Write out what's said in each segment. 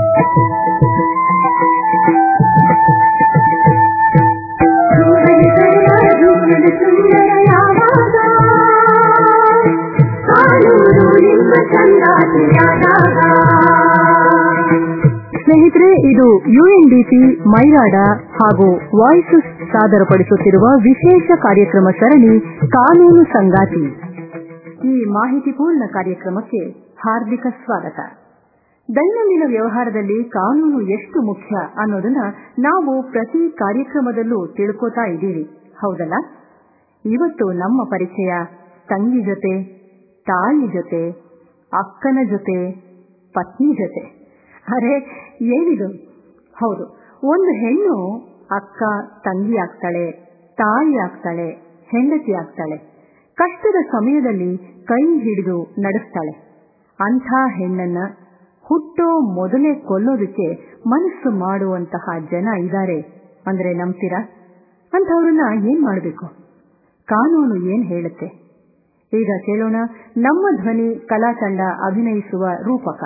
ಸ್ನೇಹಿತರೆ ಇದು ಯುಎನ್ಡಿಪಿ ಮೈರಾಡ ಹಾಗೂ ವಾಯ್ಸಸ್ ಸಾದರಪಡಿಸುತ್ತಿರುವ ವಿಶೇಷ ಕಾರ್ಯಕ್ರಮ ಸರಣಿ ಕಾನೂನು ಸಂಗಾತಿ ಈ ಮಾಹಿತಿಪೂರ್ಣ ಕಾರ್ಯಕ್ರಮಕ್ಕೆ ಹಾರ್ದಿಕ ಸ್ವಾಗತ ದೈನಂದಿನ ವ್ಯವಹಾರದಲ್ಲಿ ಕಾನೂನು ಎಷ್ಟು ಮುಖ್ಯ ಅನ್ನೋದನ್ನ ನಾವು ಪ್ರತಿ ಕಾರ್ಯಕ್ರಮದಲ್ಲೂ ತಿಳ್ಕೋತಾ ಇದ್ದೀವಿ ಹೌದಲ್ಲ ಇವತ್ತು ನಮ್ಮ ಪರಿಚಯ ತಂಗಿ ಜೊತೆ ತಾಯಿ ಜೊತೆ ಅಕ್ಕನ ಜೊತೆ ಪತ್ನಿ ಜೊತೆ ಅರೆ ಏನಿದು ಹೌದು ಒಂದು ಹೆಣ್ಣು ಅಕ್ಕ ತಂಗಿ ಆಗ್ತಾಳೆ ತಾಯಿ ಆಗ್ತಾಳೆ ಹೆಂಡತಿ ಆಗ್ತಾಳೆ ಕಷ್ಟದ ಸಮಯದಲ್ಲಿ ಕೈ ಹಿಡಿದು ನಡೆಸ್ತಾಳೆ ಅಂಥ ಹೆಣ್ಣನ್ನ ಹುಟ್ಟೋ ಮೊದಲೇ ಕೊಲ್ಲೋದಕ್ಕೆ ಮನಸ್ಸು ಮಾಡುವಂತಹ ಜನ ಇದ್ದಾರೆ ಅಂದ್ರೆ ನಂಬ್ತೀರಾ ಅಂಥವ್ರನ್ನ ಏನ್ ಮಾಡಬೇಕು ಕಾನೂನು ಏನ್ ಹೇಳುತ್ತೆ ಈಗ ಕೇಳೋಣ ನಮ್ಮ ಧ್ವನಿ ಕಲಾ ತಂಡ ಅಭಿನಯಿಸುವ ರೂಪಕ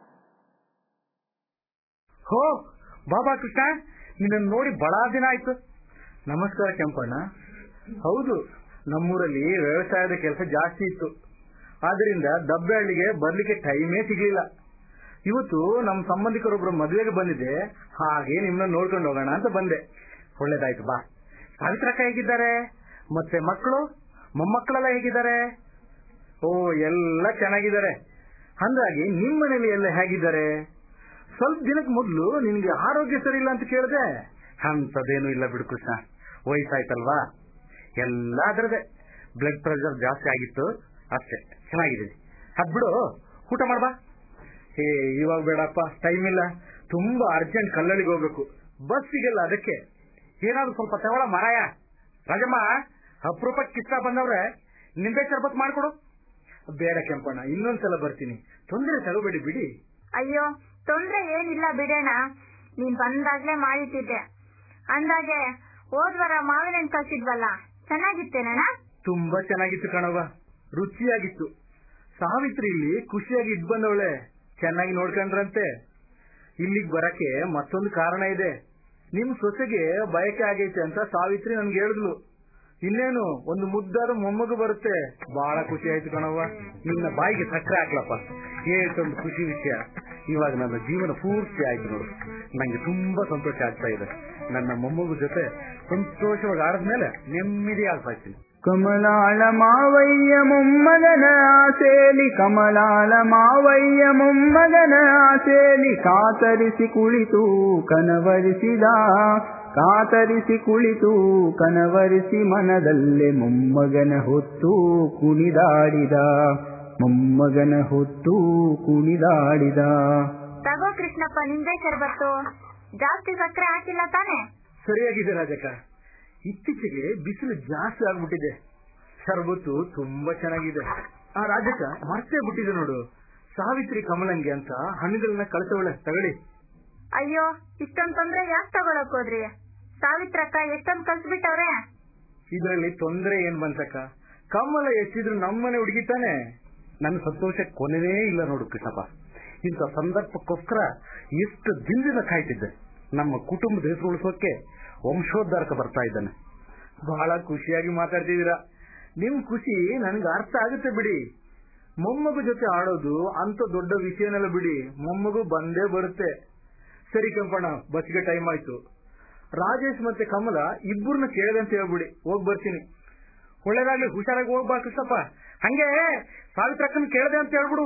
ಹೋ ಬಾಬಾ ಕೃಷ್ಣ ನಿನ್ನನ್ನು ನೋಡಿ ಬಹಳ ದಿನ ಆಯ್ತು ನಮಸ್ಕಾರ ಕೆಂಪಣ್ಣ ಹೌದು ನಮ್ಮೂರಲ್ಲಿ ವ್ಯವಸಾಯದ ಕೆಲಸ ಜಾಸ್ತಿ ಇತ್ತು ಆದ್ರಿಂದ ದಬ್ಬೆಹಳ್ಳಿಗೆ ಬರ್ಲಿಕ್ಕೆ ಟೈಮೇ ಸಿಗಲಿಲ್ಲ ಇವತ್ತು ನಮ್ಮ ಸಂಬಂಧಿಕರೊಬ್ರು ಮದುವೆಗೆ ಬಂದಿದ್ದೆ ಹಾಗೆ ನಿಮ್ಮನ್ನ ನೋಡ್ಕೊಂಡು ಹೋಗೋಣ ಅಂತ ಬಂದೆ ಒಳ್ಳೇದಾಯ್ತು ಬಾ ಸಾವಿತ್ರಕ್ಕ ಹೇಗಿದ್ದಾರೆ ಮತ್ತೆ ಮಕ್ಕಳು ಮೊಮ್ಮಕ್ಕಳೆಲ್ಲ ಹೇಗಿದ್ದಾರೆ ಓ ಎಲ್ಲ ಚೆನ್ನಾಗಿದ್ದಾರೆ ಹಂಗಾಗಿ ನಿಮ್ಮ ಮನೇಲಿ ಎಲ್ಲ ಹೇಗಿದ್ದಾರೆ ಸ್ವಲ್ಪ ದಿನಕ್ಕೆ ಮೊದಲು ನಿನ್ಗೆ ಆರೋಗ್ಯ ಸರಿ ಇಲ್ಲ ಅಂತ ಕೇಳಿದೆ ಅಂತದೇನು ಇಲ್ಲ ಬಿಡು ಕೃಷ್ಣ ವಯಸ್ಸಾಯ್ತಲ್ವಾ ಎಲ್ಲ ಅದರದೆ ಬ್ಲಡ್ ಪ್ರೆಷರ್ ಜಾಸ್ತಿ ಆಗಿತ್ತು ಅಷ್ಟೇ ಚೆನ್ನಾಗಿದ್ದೀನಿ ಅದ್ಬಿಡು ಊಟ ಮಾಡ್ಬಾ ಏ ಇವಾಗ ಬೇಡಪ್ಪ ಟೈಮ್ ಇಲ್ಲ ತುಂಬಾ ಅರ್ಜೆಂಟ್ ಕಲ್ಲಳಿಗೆ ಹೋಗ್ಬೇಕು ಬಸ್ ಸಿಗಲ್ಲ ಅದಕ್ಕೆ ಏನಾದ್ರು ಸ್ವಲ್ಪ ತಗೊಳ ಮರಾಯ ರಾಜಮ್ಮ ಅಪರೂಪಕ್ಕೆ ಇಷ್ಟ ಬಂದವ್ರೆ ನಿಂಬೆ ಶರ್ಬತ್ ಮಾಡ್ಕೊಡು ಬೇಡ ಕೆಂಪಣ್ಣ ಇನ್ನೊಂದ್ಸಲ ಬರ್ತೀನಿ ತೊಂದರೆ ತಗೋಬೇಡಿ ಬಿಡಿ ಅಯ್ಯೋ ತೊಂದ್ರೆ ಏನಿಲ್ಲ ಬಿಡೋಣ ನೀನ್ ಬಂದಾಗ್ಲೇ ಮಾಡಿಟ್ಟಿದ್ದೆ ಅಂದಾಗೆ ಹೋದ್ವಾರ ಮಾವಿನ ಹಣ್ಣು ಕಳ್ಸಿದ್ವಲ್ಲ ಚೆನ್ನಾಗಿತ್ತೇನಣ್ಣ ತುಂಬಾ ಚೆನ್ನಾಗಿತ್ತು ಕಣವ ರುಚಿಯಾಗಿತ್ತು ಸಾವಿತ್ರಿ ಇಲ್ಲಿ ಖುಷಿಯಾಗಿ ಇದ್ ಬಂದವಳೆ ಚೆನ್ನಾಗಿ ನೋಡ್ಕೊಂಡ್ರಂತೆ ಇಲ್ಲಿಗ್ ಬರಕ್ಕೆ ಮತ್ತೊಂದು ಕಾರಣ ಇದೆ ನಿಮ್ ಸೊಸೆಗೆ ಬಯಕೆ ಆಗೈತೆ ಅಂತ ಸಾವಿತ್ರಿ ನನ್ಗೆ ಹೇಳಿದ್ಲು ಇನ್ನೇನು ಒಂದು ಮುದ್ದಾದ ಮೊಮ್ಮಗು ಬರುತ್ತೆ ಬಹಳ ಖುಷಿ ಆಯ್ತು ಕಣವ್ವ ನಿನ್ನ ಬಾಯಿಗೆ ಸಕ್ಕರೆ ಹಾಕ್ಲಪ್ಪ ಏಟೊಂದು ಖುಷಿ ವಿಷಯ ಇವಾಗ ನನ್ನ ಜೀವನ ಪೂರ್ತಿ ಆಯ್ತು ನೋಡು ನಂಗೆ ತುಂಬಾ ಸಂತೋಷ ಆಗ್ತಾ ಇದೆ ನನ್ನ ಮೊಮ್ಮಗು ಜೊತೆ ಸಂತೋಷವಾಗಿ ಆಡಿದ್ಮೇಲೆ ನೆಮ್ಮದಿ ಆಗ್ತಾ ಇದ್ದೀನಿ ಕಮಲಾಳ ಮಾವಯ್ಯ ಮೊಮ್ಮಗನ ಆಸೇಲಿ ಕಮಲಾಳ ಮಾವಯ್ಯ ಮೊಮ್ಮಗನ ಆಸೇಲಿ ಕಾತರಿಸಿ ಕುಳಿತು ಕನವರಿಸಿದ ಕಾತರಿಸಿ ಕುಳಿತು ಕನವರಿಸಿ ಮನದಲ್ಲೇ ಮೊಮ್ಮಗನ ಹೊತ್ತು ಕುಣಿದಾಡಿದ ಮೊಮ್ಮಗನ ಹೊತ್ತು ಕುಣಿದಾಡಿದ ತಗೋ ಕೃಷ್ಣಪ್ಪ ನಿಂಬೆ ಶರ್ಬತ್ತು ಜಾಸ್ತಿ ಸಕ್ಕರೆ ಹಾಕಿಲ್ಲ ತಾನೆ ಸರಿಯಾಗಿದೆ ರಾಜಕ್ಕ ಇತ್ತೀಚೆಗೆ ಬಿಸಿಲು ಜಾಸ್ತಿ ಆಗ್ಬಿಟ್ಟಿದೆ ಶರಬತ್ತು ತುಂಬಾ ಚೆನ್ನಾಗಿದೆ ಆ ರಾಜಕ್ಕ ಮರ್ತೇ ಬಿಟ್ಟಿದೆ ನೋಡು ಸಾವಿತ್ರಿ ಕಮಲಂಗಿ ಅಂತ ಹಣ್ಣುಗಳನ್ನ ಕಳಿಸವಳೆ ತಗೊಳ್ಳಿ ಅಯ್ಯೋ ಇಷ್ಟೊಂದ್ ತೊಂದ್ರೆ ಯಾಕೆ ತಗೊಳಕ್ ಹೋದ್ರಿ ಸಾವಿತ್ರಕ್ಕ ಎಷ್ಟೊಂದ್ ಕಲ್ಸ್ಬಿಟ್ಟವ್ರೆ ಇದರಲ್ಲಿ ತೊಂದರೆ ಏನ್ ಬಂತಕ್ಕ ಕಮಲ ಎಷ್ಟಿದ್ರು ನಮ್ಮನೆ ಹುಡುಗಿತಾನೆ ನನ್ನ ಸಂತೋಷ ಕೊನೆನೇ ಇಲ್ಲ ನೋಡು ಕೃಷ್ಣಪ್ಪ ಇಂಥ ಸಂದರ್ಭಕ್ಕೋಸ್ಕರ ಎಷ್ಟು ದಿನದಿಂದ ಕಾಯ್ತಿದ್ದೆ ನಮ್ಮ ಕುಟುಂಬದ ಹೆಸರು ಉಳಿಸೋಕೆ ವಂಶೋದ್ಧಾರಕ ಬರ್ತಾ ಇದ್ದಾನೆ ಬಹಳ ಖುಷಿಯಾಗಿ ಮಾತಾಡ್ತಿದ್ದೀರಾ ನಿಮ್ ಖುಷಿ ನನ್ಗೆ ಅರ್ಥ ಆಗುತ್ತೆ ಬಿಡಿ ಮೊಮ್ಮಗು ಜೊತೆ ಆಡೋದು ಅಂತ ದೊಡ್ಡ ವಿಷಯನೆಲ್ಲ ಬಿಡಿ ಮೊಮ್ಮಗು ಬಂದೇ ಬರುತ್ತೆ ಸರಿ ಕೆಂಪಣ್ಣ ಬಸ್ಗೆ ಟೈಮ್ ಆಯ್ತು ರಾಜೇಶ್ ಮತ್ತೆ ಕಮಲ ಇಬ್ಬರನ್ನ ಕೇಳಿದೆ ಅಂತ ಹೇಳ್ಬಿಡಿ ಹೋಗ್ ಬರ್ತೀನಿ ಒಳ್ಳೇದಾಗ್ಲಿ ಹುಷಾರಾಗಿ ಹೋಗ್ಬಾ ಕೃಷ್ಣಪ್ಪ ಹಂಗೆ ಸಾವಿತ್ರಕ್ಕನ್ ಕೇಳಿದೆ ಅಂತ ಹೇಳ್ಬಿಡು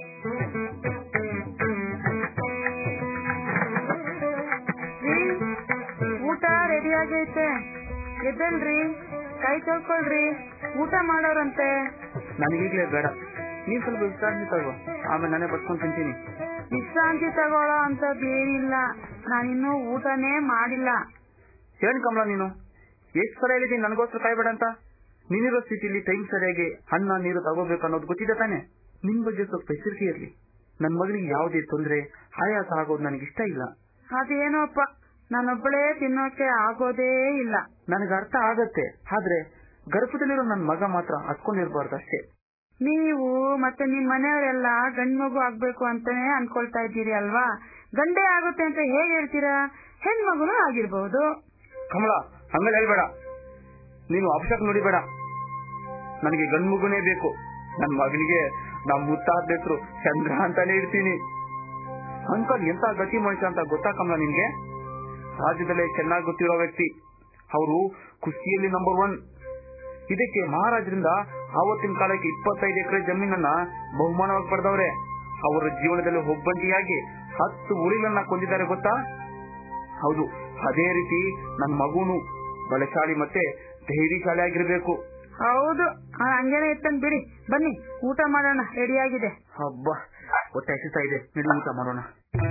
ಊಟ ರೆಡಿ ಆಗೈತೆ ಎದ್ದಲ್ರಿ ಕೈ ತೊಳ್ಕೊಳ್ರಿ ಊಟ ಮಾಡೋರಂತೆ ನನಗೀಗ್ಲೇ ಬೇಡ ನೀನ್ ಸ್ವಲ್ಪ ವಿಶ್ರಾಂತಿ ತಗೋ ಆಮೇಲೆ ನಾನೇ ಬಸ್ಕೊಂಡ್ ತಿಂತೀನಿ ವಿಶ್ರಾಂತಿ ತಗೊಳ್ಳೋ ಅಂತದ್ ಏನಿಲ್ಲ ನಾನಿನ್ನೂ ಊಟನೇ ಮಾಡಿಲ್ಲ ಏನ್ ಕಮಲ ನೀನು ಎಷ್ಟು ಸಲ ಹೇಳಿದೀನಿ ನನಗೋಸ್ಕರ ಕಾಯ್ಬೇಡ ಅಂತ ನೀನಿರೋ ಸ್ಥಿತಿಲಿ ಟೈಮ್ ಸರಿಯಾಗಿ ಅನ್ನ ನೀರು ತಗೋಬೇಕು ಅನ್ನೋದು ಗೊತ್ತಿದೆ ತಾನೆ ನಿನ್ ಬಗ್ಗೆ ಸ್ವಲ್ಪ ಎಚ್ಚರಿಕೆ ಇರ್ಲಿ ನನ್ ಮಗನಿಗೆ ಯಾವುದೇ ತೊಂದ್ರೆ ಆಯಾಸ ಆಗೋದು ನನಗೆ ಇಷ್ಟ ಇಲ್ಲ ಅದೇನೋಪ್ಪ ನಾನೊಬ್ಬಳೇ ತಿನ್ನೋಕೆ ಆಗೋದೇ ಇಲ್ಲ ನನಗೆ ಅರ್ಥ ಆಗತ್ತೆ ಆದ್ರೆ ಗರ್ಭದಲ್ಲಿರೋ ನನ್ ಮಗ ಮಾತ್ರ ಹತ್ಕೊಂಡಿರ್ಬಾರ್ದು ಅಷ್ಟೇ ನೀವು ಮತ್ತೆ ನಿಮ್ ಮನೆಯವರೆಲ್ಲ ಗಂಡ್ ಮಗು ಆಗ್ಬೇಕು ಅಂತಾನೆ ಅನ್ಕೊಳ್ತಾ ಇದ್ದೀರಿ ಅಲ್ವಾ ಗಂಡೆ ಆಗುತ್ತೆ ಅಂತ ಹೇಗೆ ಹೇಳ್ತೀರಾ ಹೆಣ್ಮಗುನೂ ಆಗಿರ್ಬಹುದು ಕಮಲ ಹಂಗಲ್ಲ ಹೇಳ್ಬೇಡ ನೀನು ಅಪಶಕ್ ನುಡಿಬೇಡ ನನಗೆ ಗಂಡು ಮಗುನೇ ಬೇಕು ನನ್ನ ಮಗನಿಗೆ ನಮ್ಮ ಮುತ್ತಾದ ಹೆಸರು ಚಂದ್ರ ಅಂತಾನೆ ಇಡ್ತೀನಿ ಅಂಕಲ್ ಎಂತ ಗತಿ ಮನುಷ್ಯ ಅಂತ ಗೊತ್ತಾ ಕಮಲ ನಿನ್ಗೆ ರಾಜ್ಯದಲ್ಲೇ ಚೆನ್ನಾಗಿ ಗೊತ್ತಿರೋ ವ್ಯಕ್ತಿ ಅವರು ಕುಸ್ತಿಯಲ್ಲಿ ನಂಬರ್ ಒನ್ ಇದಕ್ಕೆ ಮಹಾರಾಜರಿಂದ ಆವತ್ತಿನ ಕಾಲಕ್ಕೆ ಇಪ್ಪತ್ತೈದು ಎಕರೆ ಜಮೀನನ್ನ ಬಹುಮಾನವಾಗಿ ಪಡೆದವ್ರೆ ಅವರ ಜೀವನದಲ್ಲಿ ಒಬ್ಬಂಟಿಯಾಗಿ ಹತ್ತು ಉಳಿಗಳನ್ನ ಕೊಂದಿದ್ದಾರೆ ಗೊತ್ತಾ ಹೌದು ಅದೇ ರೀತಿ ನನ್ನ ಮಗುನು ಬಲಶಾಲಿ ಮತ್ತೆ ಧೈರ್ಯಶಾಲಿ ಆಗಿರ್ಬೇಕು ಹೌದು ಆ, ಹಂಗೇನೆ ಇತ್ತಂದ್ ಬಿಡಿ ಬನ್ನಿ ಊಟ ಮಾಡೋಣ ರೆಡಿಯಾಗಿದೆ ಹಬ್ಬ ಹೊಟ್ಟೆ ಹಸಿತಾ ಇದೆ ನಡಿ ಊಟ ಮಾಡೋಣ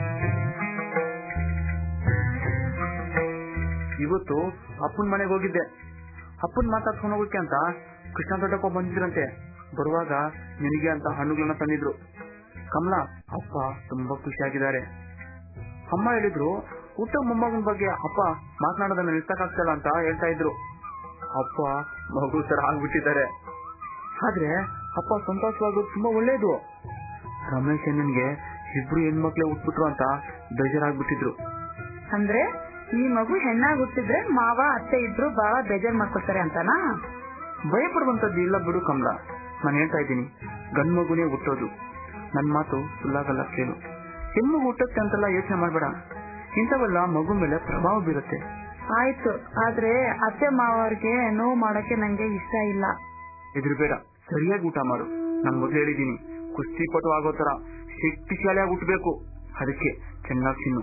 ಇವತ್ತು ಅಪ್ಪನ ಮನೆಗೆ ಹೋಗಿದ್ದೆ ಅಪ್ಪನ ಮಾತಾಡ್ಕೊಂಡು ಹೋಗಕ್ಕೆ ಅಂತ ಕೃಷ್ಣ ದೊಡ್ಡಪ್ಪ ಬಂದಿದ್ರಂತೆ ಬರುವಾಗ ನಿನಗೆ ಅಂತ ಹಣ್ಣುಗಳನ್ನ ತಂದಿದ್ರು ಕಮಲ ಅಪ್ಪ ತುಂಬಾ ಖುಷಿಯಾಗಿದ್ದಾರೆ ಅಮ್ಮ ಹೇಳಿದ್ರು ಊಟ ಮೊಮ್ಮಗನ ಬಗ್ಗೆ ಅಪ್ಪ ಮಾತನಾಡೋದನ್ನ ನಿಲ್ಸಕ್ಕಾಗ್ತಲ್ಲ ಅಂತ ಹೇಳ್ತಾ ಇದ್ರು ಅಪ್ಪ ಮಗು ತರ ಆಗ್ಬಿಟ್ಟಿದ್ದಾರೆ ಆದ್ರೆ ಅಪ್ಪ ಸಂತೋಷವಾಗೋದು ತುಂಬಾ ಒಳ್ಳೇದು ರಮೇಶ್ ಅಣ್ಣನ್ಗೆ ಇಬ್ರು ಹೆಣ್ಮಕ್ಳೇ ಹುಟ್ಬಿಟ್ರು ಅಂತ ಬೇಜಾರಾಗ್ಬಿಟ್ಟಿದ್ರು ಅಂದ್ರೆ ಈ ಮಗು ಹೆಣ್ಣಾಗಿ ಹುಟ್ಟಿದ್ರೆ ಮಾವ ಅತ್ತೆ ಇಬ್ರು ಬಾವ ಬೇಜಾರ್ ಮಾಡ್ಕೊತಾರೆ ಅಂತನಾ ಭಯ ಪಡುವಂತದ್ದು ಇಲ್ಲ ಬಿಡು ಕಮಲ ನಾನು ಹೇಳ್ತಾ ಇದ್ದೀನಿ ಗಂಡ್ ಮಗುನೇ ಹುಟ್ಟೋದು ನನ್ ಮಾತು ಸುಳ್ಳಾಗಲ್ಲ ಕೇಳು ಹೆಣ್ಣು ಹುಟ್ಟತ್ತೆ ಅಂತೆಲ್ಲ ಯೋಚನೆ ಮಾಡ್ಬೇಡ ಇಂಥವೆಲ್ಲ ಮಗು ಮೇಲೆ ಪ್ರಭಾವ ಬೀರುತ್ತೆ ಆಯ್ತು ಆದ್ರೆ ಅತ್ತೆ ಮಾವವ್ರಿಗೆ ನೋವು ಮಾಡಕ್ಕೆ ನಂಗೆ ಇಷ್ಟ ಇಲ್ಲ ಬೇಡ ಸರಿಯಾಗಿ ಊಟ ಮಾಡು ನಾನು ಮೊದಲು ಹೇಳಿದ್ದೀನಿ ಕುಸ್ತಿಪಟು ಆಗೋ ತರ ಶಕ್ತಿಶಾಲಿಯಾಗಿ ಹುಟ್ಟಬೇಕು ಅದಕ್ಕೆ ಚೆನ್ನಾಗಿ ತಿನ್ನು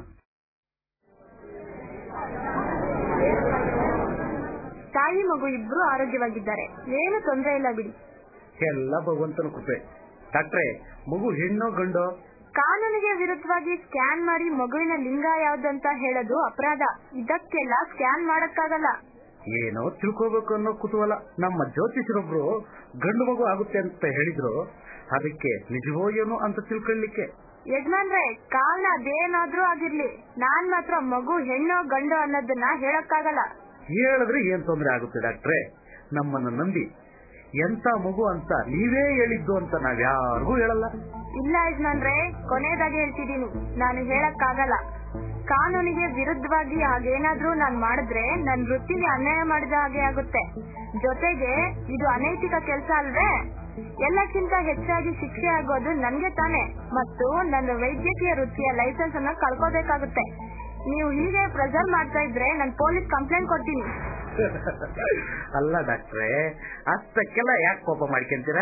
ತಾಯಿ ಮಗು ಇಬ್ರು ಆರೋಗ್ಯವಾಗಿದ್ದಾರೆ ಏನು ತೊಂದರೆ ಇಲ್ಲ ಬಿಡಿ ಎಲ್ಲ ಭಗವಂತನ ಕೃಪೆ ಡಾಕ್ಟ್ರೆ ಮಗು ಹೆಣ್ಣೋ ಗಂಡೋ ಕಾನೂನಿಗೆ ವಿರುದ್ಧವಾಗಿ ಸ್ಕ್ಯಾನ್ ಮಾಡಿ ಮಗುವಿನ ಲಿಂಗ ಯಾವ್ದಂತ ಹೇಳೋದು ಅಪರಾಧ ಇದಕ್ಕೆಲ್ಲ ಸ್ಕ್ಯಾನ್ ಮಾಡಕ್ಕಾಗಲ್ಲ ಏನೋ ತಿಳ್ಕೋಬೇಕು ಅನ್ನೋ ಕುತೂಹಲ ನಮ್ಮ ಜ್ಯೋತಿಷರೊಬ್ರು ಗಂಡು ಮಗು ಆಗುತ್ತೆ ಅಂತ ಹೇಳಿದ್ರು ಅದಕ್ಕೆ ನಿಜವೋ ಏನೋ ಅಂತ ತಿಳ್ಕೊಳ್ಳಿಕ್ಕೆ ಯಜಮಾನ್ರೆ ಕಾರಣ ಅದೇನಾದ್ರೂ ಆಗಿರ್ಲಿ ನಾನ್ ಮಾತ್ರ ಮಗು ಹೆಣ್ಣೋ ಗಂಡೋ ಅನ್ನೋದನ್ನ ಹೇಳಕ್ಕಾಗಲ್ಲ ಹೇಳಿದ್ರೆ ಏನ್ ತೊಂದರೆ ಆಗುತ್ತೆ ಡಾಕ್ಟ್ರೆ ನಮ್ಮನ್ನ ನಂಬಿ ಎಂತ ಮಗು ಅಂತ ನೀವೇ ಹೇಳಿದ್ದು ಅಂತ ನಾವ್ಯಾರಿಗೂ ಹೇಳಲ್ಲ ಇಲ್ಲ ಯಜಮಾನ್ರೆ ಕೊನೆಯದಾಗಿ ಹೇಳ್ತಿದ್ದೀನಿ ನಾನು ಹೇಳಕ್ಕಾಗಲ್ಲ ಕಾನೂನಿಗೆ ವಿರುದ್ಧವಾಗಿ ಹಾಗೇನಾದ್ರೂ ನಾನ್ ಮಾಡಿದ್ರೆ ನನ್ ವೃತ್ತಿಗೆ ಅನ್ಯಾಯ ಮಾಡಿದ ಹಾಗೆ ಆಗುತ್ತೆ ಜೊತೆಗೆ ಇದು ಅನೈತಿಕ ಕೆಲಸ ಅಲ್ವೇ ಎಲ್ಲಕ್ಕಿಂತ ಹೆಚ್ಚಾಗಿ ಶಿಕ್ಷೆ ಆಗೋದು ನನ್ಗೆ ತಾನೆ ಮತ್ತು ನನ್ನ ವೈದ್ಯಕೀಯ ವೃತ್ತಿಯ ಲೈಸೆನ್ಸ್ ಅನ್ನ ಕಳ್ಕೋಬೇಕಾಗುತ್ತೆ ನೀವು ಹೀಗೆ ಪ್ರೆಸರ್ ಮಾಡ್ತಾ ಇದ್ರೆ ನಾನು ಪೊಲೀಸ್ ಕಂಪ್ಲೇಂಟ್ ಕೊಡ್ತೀನಿ ಅಲ್ಲ ಡಾಕ್ಟ್ರೆ ಅಷ್ಟಕ್ಕೆಲ್ಲ ಯಾಕೆ ಕೋಪ ಮಾಡ್ಕೊಂತೀರ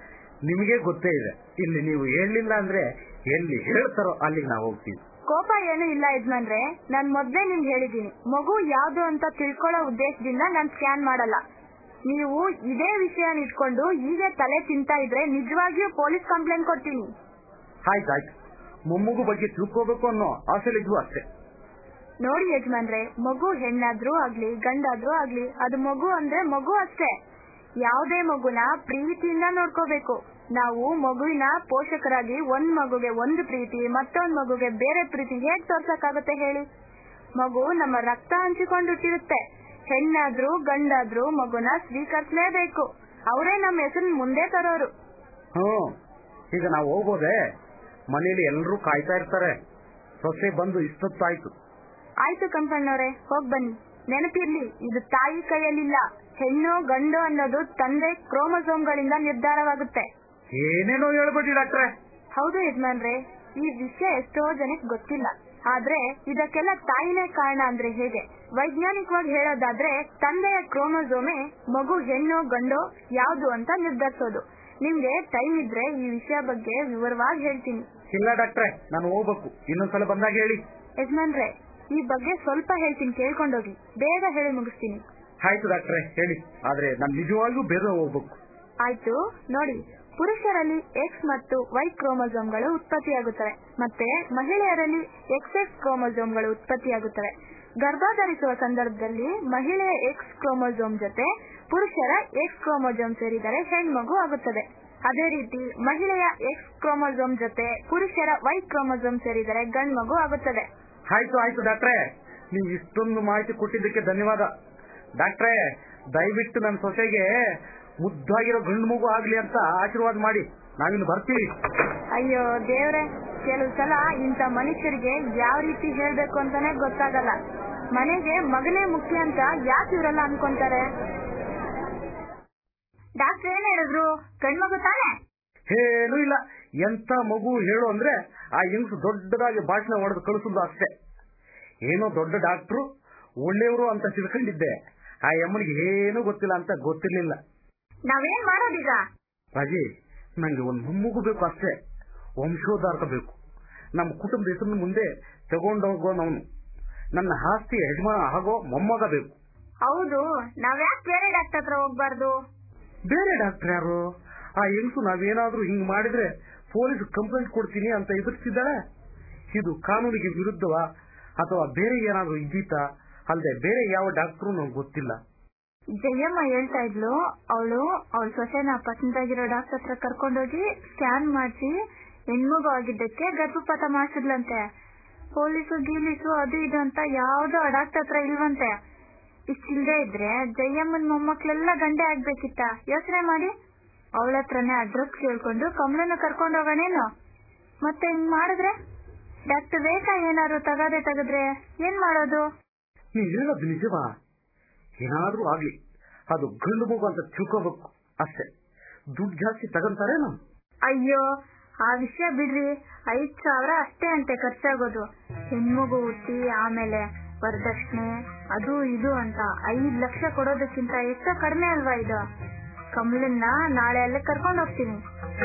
ನಿಮಗೆ ಗೊತ್ತೇ ಇದೆ ಇಲ್ಲಿ ನೀವು ಹೇಳಲಿಲ್ಲ ಅಂದ್ರೆ ಎಲ್ಲಿ ಹೇಳ್ತಾರೋ ಅಲ್ಲಿಗೆ ನಾವು ಹೋಗ್ತೀವಿ ಕೋಪ ಏನು ಇಲ್ಲ ಯಜಮಾನ್ರೆ ನಾನ್ ಮೊದ್ಲೇ ನಿಮ್ಗೆ ಹೇಳಿದೀನಿ ಮಗು ಯಾವ್ದು ಅಂತ ತಿಳ್ಕೊಳ್ಳೋ ಉದ್ದೇಶದಿಂದ ನಾನ್ ಸ್ಕ್ಯಾನ್ ಮಾಡಲ್ಲ ನೀವು ಇದೇ ವಿಷಯ ಇಟ್ಕೊಂಡು ಹೀಗೆ ತಲೆ ತಿಂತಾ ಇದ್ರೆ ನಿಜವಾಗಿಯೂ ಪೊಲೀಸ್ ಕಂಪ್ಲೇಂಟ್ ಕೊಡ್ತೀನಿ ಆಯ್ತಾಯ್ತು ಮೊಮ್ಮಗು ಬಗ್ಗೆ ತಿಳ್ಕೋಬೇಕು ಅನ್ನೋ ಆಸೆಲಿದ್ವು ಅಷ್ಟೇ ನೋಡಿ ಯಜಮಾನ್ರೆ ಮಗು ಹೆಣ್ಣಾದ್ರೂ ಆಗ್ಲಿ ಗಂಡಾದ್ರೂ ಆಗ್ಲಿ ಅದು ಮಗು ಅಂದ್ರೆ ಮಗು ಅಷ್ಟೇ ಯಾವುದೇ ಮಗುನ ಪ್ರೀತಿಯಿಂದ ನೋಡ್ಕೋಬೇಕು ನಾವು ಮಗುವಿನ ಪೋಷಕರಾಗಿ ಒಂದ್ ಮಗುಗೆ ಒಂದು ಪ್ರೀತಿ ಮತ್ತೊಂದ್ ಮಗುಗೆ ಬೇರೆ ಪ್ರೀತಿ ಹೇಗ್ ತೋರ್ಸಕ್ಕಾಗುತ್ತೆ ಹೇಳಿ ಮಗು ನಮ್ಮ ರಕ್ತ ಹಂಚಿಕೊಂಡಿಟ್ಟಿರುತ್ತೆ ಹೆಣ್ಣಾದ್ರೂ ಗಂಡಾದ್ರೂ ಮಗುನ ಸ್ವೀಕರಿಸಲೇಬೇಕು ಅವರೇ ನಮ್ಮ ಹೆಸರು ಮುಂದೆ ತರೋರು ಹ್ಮ್ ಈಗ ನಾವು ಹೋಗ್ಬೋದೇ ಮನೇಲಿ ಎಲ್ಲರೂ ಕಾಯ್ತಾ ಇರ್ತಾರೆ ಸೊಸೆ ಬಂದು ಇಷ್ಟೊತ್ತಾಯ್ತು ಆಯ್ತು ಕಂಪಣ್ಣವ್ರೆ ಹೋಗ್ ಬನ್ನಿ ನೆನಪಿರ್ಲಿ ಇದು ತಾಯಿ ಕೈಯಲ್ಲಿಲ್ಲ ಹೆಣ್ಣು ಗಂಡು ಅನ್ನೋದು ತಂದೆ ಕ್ರೋಮೋಸೋಮ್ಗಳಿಂದ ನಿರ್ಧಾರವಾಗುತ್ತೆ ಏನೇನೋ ಹೇಳ್ಬೇಡಿ ಡಾಕ್ಟ್ರೆ ಹೌದು ಯಜಮಾನ್ರೆ ಈ ವಿಷಯ ಎಷ್ಟೋ ಜನಕ್ಕೆ ಗೊತ್ತಿಲ್ಲ ಆದ್ರೆ ಇದಕ್ಕೆಲ್ಲ ತಾಯಿನೇ ಕಾರಣ ಅಂದ್ರೆ ಹೇಗೆ ವೈಜ್ಞಾನಿಕವಾಗಿ ಹೇಳೋದಾದ್ರೆ ತಂದೆಯ ಕ್ರೋಮೋಸೋಮೆ ಮಗು ಹೆಣ್ಣು ಗಂಡು ಯಾವ್ದು ಅಂತ ನಿರ್ಧರಿಸೋದು ನಿಮ್ಗೆ ಟೈಮ್ ಇದ್ರೆ ಈ ವಿಷಯ ಬಗ್ಗೆ ವಿವರವಾಗಿ ಹೇಳ್ತೀನಿ ಇಲ್ಲ ಡಾಕ್ಟ್ರೆ ನಾನು ಹೋಗ್ಬೇಕು ಇನ್ನೊಂದ್ಸಲ ಬಂದಾಗ ಹೇಳಿ ಯಜಮಾನ್ರೆ ಈ ಬಗ್ಗೆ ಸ್ವಲ್ಪ ಹೇಳ್ತೀನಿ ಕೇಳ್ಕೊಂಡೋಗಿ ಬೇಗ ಹೇಳಿ ಮುಗಿಸ್ತೀನಿ ಆಯ್ತು ಡಾಕ್ಟ್ರೆ ಹೇಳಿ ಆದ್ರೆ ನಾನು ನಿಜವಾಗ್ಲೂ ಬೇರೆ ಹೋಗ್ಬೇಕು ಆಯ್ತು ನೋಡಿ ಪುರುಷರಲ್ಲಿ ಎಕ್ಸ್ ಮತ್ತು ವೈ ಕ್ರೋಮೋಸೋಮ್ಗಳು ಉತ್ಪತ್ತಿಯಾಗುತ್ತವೆ ಮತ್ತೆ ಮಹಿಳೆಯರಲ್ಲಿ ಎಕ್ಸ್ ಎಕ್ಸ್ ಕ್ರೋಮೋಸೋಮ್ಗಳು ಉತ್ಪತ್ತಿಯಾಗುತ್ತವೆ ಗರ್ಭಧರಿಸುವ ಸಂದರ್ಭದಲ್ಲಿ ಮಹಿಳೆಯ ಎಕ್ಸ್ ಕ್ರೋಮೋಸೋಮ್ ಜೊತೆ ಪುರುಷರ ಎಕ್ಸ್ ಕ್ರೋಮೋಸೋಮ್ ಸೇರಿದರೆ ಹೆಣ್ಮಗು ಆಗುತ್ತದೆ ಅದೇ ರೀತಿ ಮಹಿಳೆಯ ಎಕ್ಸ್ ಕ್ರೋಮೋಸೋಮ್ ಜೊತೆ ಪುರುಷರ ವೈ ಕ್ರೋಮೋಸೋಮ್ ಸೇರಿದರೆ ಗಂಡ್ಮಗು ಆಗುತ್ತದೆ ಆಯ್ತು ಆಯ್ತು ಡಾಕ್ಟ್ರೆ ನೀವು ಇಷ್ಟೊಂದು ಮಾಹಿತಿ ಕೊಟ್ಟಿದ್ದಕ್ಕೆ ಧನ್ಯವಾದ ಡಾಕ್ಟ್ರೆ ದಯವಿಟ್ಟು ನನ್ನ ಸೊಸೆಗೆ ಮುದ್ದಾಗಿರೋ ಗಂಡು ಮಗು ಆಗ್ಲಿ ಅಂತ ಆಶೀರ್ವಾದ ಮಾಡಿ ನಾವಿನ್ನು ಬರ್ತೀವಿ ಅಯ್ಯೋ ದೇವ್ರೆ ಕೆಲವು ಸಲ ಇಂಥ ಮನುಷ್ಯರಿಗೆ ಯಾವ ರೀತಿ ಹೇಳ್ಬೇಕು ಅಂತಾನೆ ಗೊತ್ತಾಗಲ್ಲ ಮನೆಗೆ ಮಗನೇ ಮುಖ್ಯ ಅಂತ ಯಾಕೆ ಇವರೆಲ್ಲ ಅನ್ಕೊಂತಾರೆ ಡಾಕ್ಟರ್ ಏನ್ ಹೇಳಿದ್ರು ಗಂಡ್ಮಗು ತಾನೆ ಏನೂ ಇಲ್ಲ ಎಂತ ಮಗು ಹೇಳು ಅಂದ್ರೆ ಆ ಹೆಂಗಸು ದೊಡ್ಡದಾಗಿ ಭಾಷಣ ಹೊಡೆದು ಕಳಿಸುದು ಅಷ್ಟೇ ಏನೋ ದೊಡ್ಡ ಡಾಕ್ಟ್ರು ಒಳ್ಳೆಯವರು ಅಂತ ತಿಳ್ಕೊಂಡಿದ್ದೆ ಆ ಯಮ್ಮನಿಗೆ ಏನೂ ಗೊತ್ತಿಲ್ಲ ಅಂತ ಗೊತ್ತಿರ್ಲಿಲ್ಲ ನಾವೇನ್ ಮಾಡೋದೀಗ ರಾಜಿ ನಂಗೆ ಒಂದು ಮೊಮ್ಮಗು ಬೇಕು ಅಷ್ಟೇ ವಂಶೋದ್ಧಾರಕ ಬೇಕು ನಮ್ಮ ಕುಟುಂಬದ ಹೆಸರನ್ನು ಮುಂದೆ ತಗೊಂಡೋಗೋ ಅವನು ನನ್ನ ಆಸ್ತಿ ಯಜಮಾನ ಆಗೋ ಮೊಮ್ಮಗ ಬೇಕು ಹೌದು ನಾವ್ಯಾಕೆ ಬೇರೆ ಡಾಕ್ಟರ್ ಹತ್ರ ಹೋಗ್ಬಾರ್ದು ಬೇರೆ ಡಾಕ್ಟರ್ ಯಾರು ಆ ಹೆಂಗಸು ನಾವೇನಾದ್ರೂ ಹಿಂಗ್ ಮಾಡಿದ್ರೆ ಪೊಲೀಸ್ ಕಂಪ್ಲೇಂಟ್ ಕೊಡ್ತೀನಿ ಅಂತ ಎದುರಿಸಿದ್ದಾಳೆ ಇದು ಕಾನೂನಿಗೆ ವಿರುದ್ಧವಾ ಅಥವಾ ಬೇರೆ ಏನಾದ್ರೂ ಇದ್ದೀತಾ ಅಲ್ಲದೆ ಬೇರೆ ಯಾವ ಡಾಕ್ಟ್ರು ನಮ್ಗೆ ಗೊತ್ತಿಲ್ಲ ಜಯಮ್ಮ ಹೇಳ್ತಾ ಇದ್ಲು ಅವಳು ಅವಳ ಸೊಸೆನ ಪಸಂದಾಗಿರೋ ಡಾಕ್ಟರ್ ಹತ್ರ ಕರ್ಕೊಂಡೋಗಿ ಸ್ಕ್ಯಾನ್ ಮಾಡಿಸಿ ಹೆಣ್ಮಗು ಆಗಿದ್ದಕ್ಕೆ ಗರ್ಭಪಾತ ಮಾಡಿಸಿದ್ಲಂತೆ ಪೊಲೀಸು ಗೀಲೀಸು ಅದು ಇದು ಅಂತ ಯಾವ್ದೋ ಆ ಡಾಕ್ಟರ್ ಹತ್ರ ಇಲ್ವಂತೆ ಇಷ್ಟಿಲ್ದೇ ಇದ್ರೆ ಜಯಮ್ಮನ್ ಮೊಮ್ಮಕ್ಳೆಲ್ಲ ಗಂಡೆ ಆಗ್ಬೇಕಿತ್ತ ಯೋಚನೆ ಮಾಡಿ ಅವಳ ಹತ್ರನೇ ಅಡ್ರೆಸ್ ಕೇಳ್ಕೊಂಡು ಕಮಲನ ಕರ್ಕೊಂಡು ಹೋಗೋಣೇನು ಮತ್ತೆ ಹಿಂಗ್ ಮಾಡಿದ್ರೆ ಡಾಕ್ಟರ್ ಬೇಕಾ ಏನಾದ್ರು ತಗದೆ ತೆಗೆದ್ರೆ ಏನ್ ಮಾಡೋದು ನೀನ್ ಹೇಳೋದು ನಿಜವಾ ಏನಾದ್ರೂ ಆಗ್ಲಿ ಅದು ಗಂಡು ಮಗು ಅಂತ ತಿಳ್ಕೋಬೇಕು ಅಷ್ಟೇ ದುಡ್ಡು ಜಾಸ್ತಿ ತಗೊಂತಾರೇನು ಅಯ್ಯೋ ಆ ವಿಷಯ ಬಿಡ್ರಿ ಐದ್ ಸಾವಿರ ಅಷ್ಟೇ ಅಂತೆ ಖರ್ಚಾಗೋದು ಹೆಣ್ಮಗು ಹುಟ್ಟಿ ಆಮೇಲೆ ವರದಕ್ಷಿಣೆ ಅದು ಇದು ಅಂತ ಐದ್ ಲಕ್ಷ ಕೊಡೋದಕ್ಕಿಂತ ಎಷ್ಟೋ ಕಡಿಮೆ ಅಲ್ವಾ ಇದು ಕಮಲನ್ನ ನಾಳೆ ಅಲ್ಲೇ ಕರ್ಕೊಂಡು ಹೋಗ್ತೀನಿ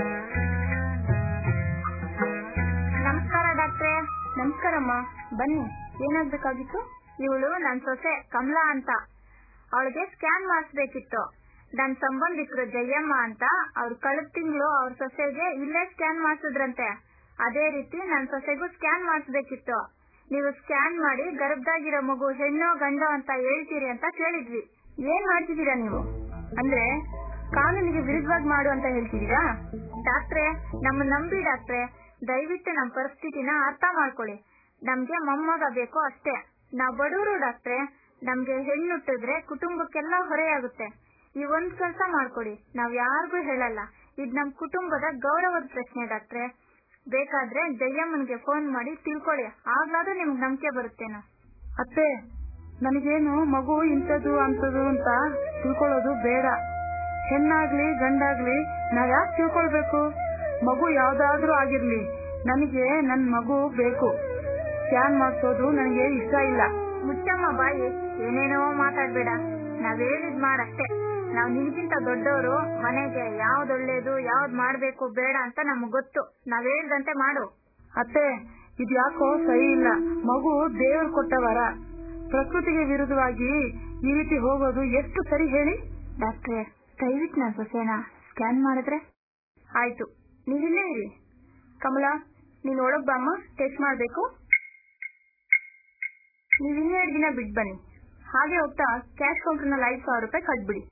ನಮಸ್ಕಾರ ಡಾಕ್ಟ್ರೆ ನಮಸ್ಕಾರಮ್ಮ ಬನ್ನಿ ಏನಾಗ್ಬೇಕಾಗಿತ್ತು ಇವಳು ನನ್ ಸೊಸೆ ಕಮಲಾ ಅಂತ ಅವಳಿಗೆ ಸ್ಕ್ಯಾನ್ ಮಾಡಿಸ್ಬೇಕಿತ್ತು ನನ್ ಸಂಬಂಧಿಕರು ಜಯಮ್ಮ ಅಂತ ಅವ್ರು ಕಳೆದ ತಿಂಗಳು ಅವ್ರ ಸೊಸೆಗೆ ಇಲ್ಲೇ ಸ್ಕ್ಯಾನ್ ಮಾಡಿಸಿದ್ರಂತೆ ಅದೇ ರೀತಿ ನನ್ ಸೊಸೆಗೂ ಸ್ಕ್ಯಾನ್ ಮಾಡಿಸ್ಬೇಕಿತ್ತು ನೀವು ಸ್ಕ್ಯಾನ್ ಮಾಡಿ ಗರ್ಭದಾಗಿರೋ ಮಗು ಹೆಣ್ಣೋ ಗಂಡೋ ಅಂತ ಹೇಳ್ತೀರಿ ಅಂತ ಕೇಳಿದ್ವಿ ಏನ್ ಮಾಡ್ತಿದ್ದೀರಾ ನೀವು ಅಂದ್ರೆ ಕಾನೂನಿಗೆ ವಿರುದ್ಧವಾಗಿ ಮಾಡು ಅಂತ ಹೇಳ್ತಿದ್ದೀರಾ ಡಾಕ್ಟ್ರೆ ನಮ್ಮ ನಂಬಿ ಡಾಕ್ಟ್ರೆ ದಯವಿಟ್ಟು ನಮ್ ಪರಿಸ್ಥಿತಿನ ಅರ್ಥ ಮಾಡ್ಕೊಳ್ಳಿ ನಮ್ಗೆ ಮೊಮ್ಮಗ ಬೇಕು ಅಷ್ಟೇ ನಾವ್ ಬಡವರು ಡಾಕ್ಟ್ರೆ ನಮ್ಗೆ ಹೆಣ್ಣುಟ್ಟಿದ್ರೆ ಕುಟುಂಬಕ್ಕೆಲ್ಲ ಹೊರೆಯಾಗುತ್ತೆ ಈ ಒಂದ್ ಕೆಲಸ ಮಾಡ್ಕೊಡಿ ನಾವ್ ಯಾರಿಗೂ ಹೇಳಲ್ಲ ಇದ್ ನಮ್ ಕುಟುಂಬದ ಗೌರವದ ಪ್ರಶ್ನೆ ಡಾಕ್ಟ್ರೆ ಬೇಕಾದ್ರೆ ಜಯಮ್ಮನ್ಗೆ ಫೋನ್ ಮಾಡಿ ತಿಳ್ಕೊಳ್ಳಿ ಆಗ್ಲಾದ್ರೂ ನಿಮ್ಗ್ ನಂಬಿಕೆ ಬರುತ್ತೇನೋ ಅತ್ತೆ ನನಗೇನು ಮಗು ಇಂಥದ್ದು ಅಂತದ್ದು ಅಂತ ತಿಳ್ಕೊಳ್ಳೋದು ಬೇಡ ಹೆಣ್ಣಾಗ್ಲಿ ಗಂಡಾಗ್ಲಿ ನಾವ್ ಯಾಕೆ ತಿಳ್ಕೊಳ್ಬೇಕು ಮಗು ಯಾವ್ದಾದ್ರೂ ಆಗಿರ್ಲಿ ನನಗೆ ನನ್ ಮಗು ಬೇಕು ಸ್ಕ್ಯಾನ್ ಮಾಡ್ಸೋದು ನನಗೆ ಇಷ್ಟ ಇಲ್ಲ ಮುಚ್ಚಮ್ಮ ಬಾಯಿ ಏನೇನೋ ಮಾತಾಡ್ಬೇಡ ನಾವ್ ಹೇಳಿದ್ ಮಾಡಷ್ಟೇ ನಾವ್ ನಿನ್ಗಿಂತ ದೊಡ್ಡವರು ಮನೆಗೆ ಯಾವ್ದ್ ಒಳ್ಳೇದು ಯಾವ್ದ್ ಮಾಡ್ಬೇಕು ಬೇಡ ಅಂತ ನಮಗ್ ಗೊತ್ತು ನಾವ್ ಹೇಳ್ದಂತೆ ಮಾಡು ಅತ್ತೆ ಇದ್ಯಾಕೋ ಸರಿ ಇಲ್ಲ ಮಗು ದೇವ್ರು ಕೊಟ್ಟ ವರ ಪ್ರಕೃತಿಗೆ ವಿರುದ್ಧವಾಗಿ ಈ ರೀತಿ ಹೋಗೋದು ಎಷ್ಟು ಸರಿ ಹೇಳಿ ಡಾಕ್ಟ್ರೆ ದಯವಿಟ್ಟು ನನ್ ಸೊಸೆನ ಸ್ಕ್ಯಾನ್ ಮಾಡಿದ್ರೆ ಆಯ್ತು ನೀವಿಲ್ಲೇ ಇರಿ ಕಮಲಾ ನೀನ್ ಒಳಗ್ ಬಾಮ್ಮ ಟೆಸ್ಟ್ ಮಾಡ್ಬೇಕು ನೀವ್ ಇನ್ನೆರಡು ದಿನ ಬಿಟ್ ಬನ್ನಿ ಹಾಗೆ ಹೋಗ್ತಾ ಕ್ಯಾಶ್ ಕೌಂಟರ್ನಲ್ಲಿ ಐದು ಸಾವಿರ ರೂಪಾಯಿ ಕಟ್ಬಿಡಿ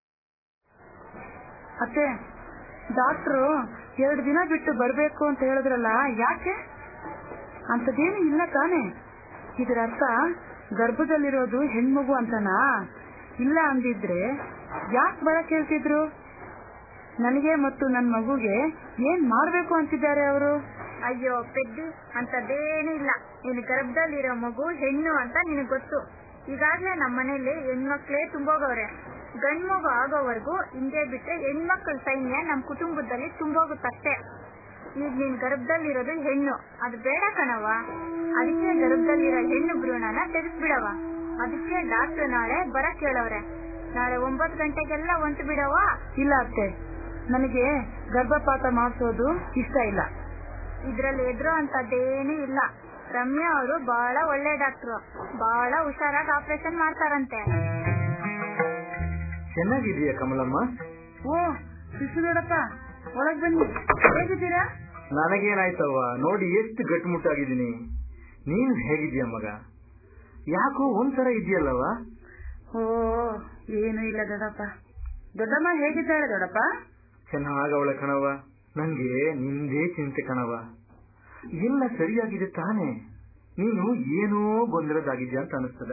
ಅತ್ತೆ ಡಾಕ್ಟ್ರು ಎರಡು ದಿನ ಬಿಟ್ಟು ಬರ್ಬೇಕು ಅಂತ ಹೇಳಿದ್ರಲ್ಲ ಯಾಕೆ ಅಂತದೇನು ಇಲ್ಲ ತಾನೆ ಇದರ ಅರ್ಥ ಗರ್ಭದಲ್ಲಿರೋದು ಹೆಣ್ಮಗು ಅಂತನಾ ಇಲ್ಲ ಅಂದಿದ್ರೆ ಯಾಕೆ ಬರಕ್ ಹೇಳ್ತಿದ್ರು ನನಗೆ ಮತ್ತು ನನ್ನ ಮಗುಗೆ ಏನ್ ಮಾಡ್ಬೇಕು ಅಂತಿದ್ದಾರೆ ಅವರು ಅಯ್ಯೋ ಪೆದ್ದಿ ಅಂತದೇನೂ ಇಲ್ಲ ನಿನ್ ಗರ್ಭದಲ್ಲಿರೋ ಮಗು ಹೆಣ್ಣು ಅಂತ ನಿನಗ್ ಗೊತ್ತು ಈಗಾಗ್ಲೇ ನಮ್ಮ ಮನೇಲಿ ಹೆಣ್ಮಕ್ಳೇ ತುಂಬೋಗವ್ರೆ ಗಂಡ್ ಮಗು ಆಗೋವರೆಗೂ ಹಿಂಗೆ ಬಿಟ್ರೆ ಹೆಣ್ಮಕ್ಳ ಸೈನ್ಯ ನಮ್ ಕುಟುಂಬದಲ್ಲಿ ತುಂಬೋಗುತ್ತಷ್ಟೇ ಈಗ ನಿನ್ ಗರ್ಭದಲ್ಲಿರೋದು ಹೆಣ್ಣು ಅದು ಬೇಡ ಕಣವ ಅದಕ್ಕೆ ಗರ್ಭದಲ್ಲಿರೋ ಹೆಣ್ಣು ಭ್ರೂಣನ ತೆಗೆಸ್ಬಿಡವ ಅದಕ್ಕೆ ಡಾಕ್ಟರ್ ನಾಳೆ ಬರಕ್ ಹೇಳವ್ರೆ ನಾಳೆ ಒಂಬತ್ ಗಂಟೆಗೆಲ್ಲ ಹೊಂಟು ಬಿಡವ ಇಲ್ಲ ಅತ್ತೆ ನನಗೆ ಗರ್ಭಪಾತ ಮಾಡಿಸೋದು ಇಷ್ಟ ಇಲ್ಲ ಇದ್ರಲ್ಲಿ ಎದುರು ಅಂತದ್ದೇನೂ ಇಲ್ಲ ರಮ್ಯಾ ಅವರು ಬಹಳ ಒಳ್ಳೆ ಡಾಕ್ಟ್ರು ಬಹಳ ಹುಷಾರಾಗಿ ಆಪರೇಷನ್ ಮಾಡ್ತಾರಂತೆ ಚೆನ್ನಾಗಿದೆಯಾ ಕಮಲಮ್ಮ ಓ ಶಿಶುಗೌಡಪ್ಪ ಒಳಗ್ ಬನ್ನಿ ಹೇಗಿದ್ದೀರಾ ನನಗೇನಾಯ್ತವ್ವ ನೋಡಿ ಎಷ್ಟು ಗಟ್ಟಿಮುಟ್ಟಾಗಿದ್ದೀನಿ ನೀನು ಹೇಗಿದ್ಯಾ ಮಗ ಯಾಕೋ ಒಂಥರ ಇದೆಯಲ್ಲವ ಓ ಏನು ಇಲ್ಲ ದೊಡ್ಡಪ್ಪ ದೊಡ್ಡಮ್ಮ ಹೇಗಿದ್ದಾಳೆ ದೊಡ್ಡಪ್ಪ ಚೆನ್ನಾಗವಳ ಕಣವ ನಂಗೆ ನಿಂದೇ ಚಿಂತೆ ಕಣವ ಎಲ್ಲ ಸರಿಯಾಗಿದೆ ತಾನೇ ನೀನು ಏನೋ ಗೊಂದಲದಾಗಿದ್ಯಾ ಅಂತ ಅನಿಸ್ತದೆ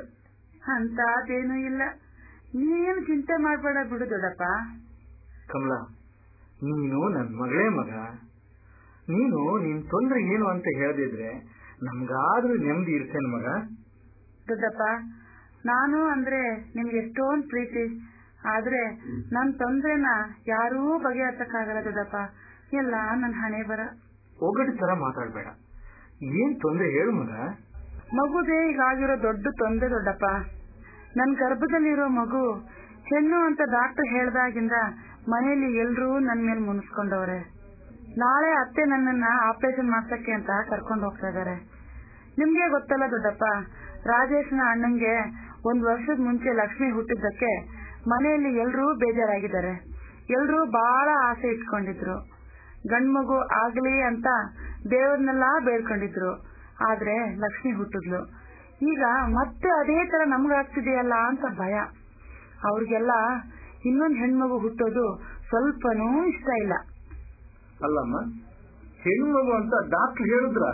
ಅಂತದೇನು ಇಲ್ಲ ನೀನೇನು ಚಿಂತೆ ಮಾಡ್ಬೇಡ ಬಿಡು ದೊಡ್ಡಪ್ಪ ಕಮಲ ನೀನು ನನ್ ಮಗಳೇ ಮಗ ನೀನು ನಿನ್ ತೊಂದ್ರೆ ಏನು ಅಂತ ಹೇಳ್ದಿದ್ರೆ ನಮ್ಗಾದ್ರೂ ನೆಮ್ಮದಿ ಇರ್ತೇನೆ ಮಗ ದೊಡ್ಡಪ್ಪ ನಾನು ಅಂದ್ರೆ ನಿಮ್ಗೆ ಎಷ್ಟೊಂದ್ ಪ್ರೀತಿ ಆದ್ರೆ ನನ್ ತೊಂದ್ರೆನ ಯಾರೂ ಬಗೆಹರ್ಸಕ್ಕಾಗಲ್ಲ ದೊಡ್ಡಪ್ಪ ಎಲ್ಲ ನನ್ ಹಣೆ ಬರ ಒಗಟು ತರ ಮಾತಾಡ್ಬೇಡ ಏನ್ ತೊಂದ್ರೆ ಹೇಳು ಮಗ ಮಗುದೇ ಈಗಾಗಿರೋ ದೊಡ್ಡ ತೊಂದ್ರೆ ದೊಡ್ಡಪ್ಪ ನನ್ ಗರ್ಭದಲ್ಲಿರೋ ಮಗು ಹೆಣ್ಣು ಅಂತ ಡಾಕ್ಟರ್ ಹೇಳ್ದಾಗಿಂದ ಮನೆಯಲ್ಲಿ ಎಲ್ರೂ ನನ್ ಮೇಲೆ ಮುನ್ಸ್ಕೊಂಡವ್ರೆ ನಾಳೆ ಅತ್ತೆ ನನ್ನನ್ನ ಆಪರೇಷನ್ ಮಾಡ್ಸಕ್ಕೆ ಅಂತ ಕರ್ಕೊಂಡು ಹೋಗ್ತಾ ಇದಾರೆ ನಿಮ್ಗೆ ಗೊತ್ತಲ್ಲ ದೊಡ್ಡಪ್ಪ ರಾಜೇಶ್ನ ಅಣ್ಣಂಗೆ ಒಂದ್ ವರ್ಷದ ಮುಂಚೆ ಲಕ್ಷ್ಮಿ ಹುಟ್ಟಿದ್ದಕ್ಕೆ ಮನೆಯಲ್ಲಿ ಎಲ್ರೂ ಬೇಜಾರಾಗಿದ್ದಾರೆ ಎಲ್ರೂ ಬಹಳ ಆಸೆ ಇಟ್ಕೊಂಡಿದ್ರು ಗಂಡ್ ಮಗು ಆಗ್ಲಿ ಅಂತ ದೇವ್ರನ್ನೆಲ್ಲಾ ಬೇಡ್ಕೊಂಡಿದ್ರು ಆದ್ರೆ ಲಕ್ಷ್ಮಿ ಹುಟ್ಟಿದ್ಲು ಈಗ ಮತ್ತೆ ಅದೇ ತರ ನಮ್ಗಾಗ್ತಿದೆಯಲ್ಲ ಅಂತ ಭಯ ಅವ್ರಿಗೆಲ್ಲ ಇನ್ನೊಂದ್ ಹೆಣ್ಮಗು ಹುಟ್ಟೋದು ಸ್ವಲ್ಪನೂ ಇಷ್ಟ ಇಲ್ಲ ಅಲ್ಲಮ್ಮ ಹೆಣ್ಣು ಮಗು ಅಂತ ಡಾಕ್ಟರ್ ಹೇಳಿದ್ರ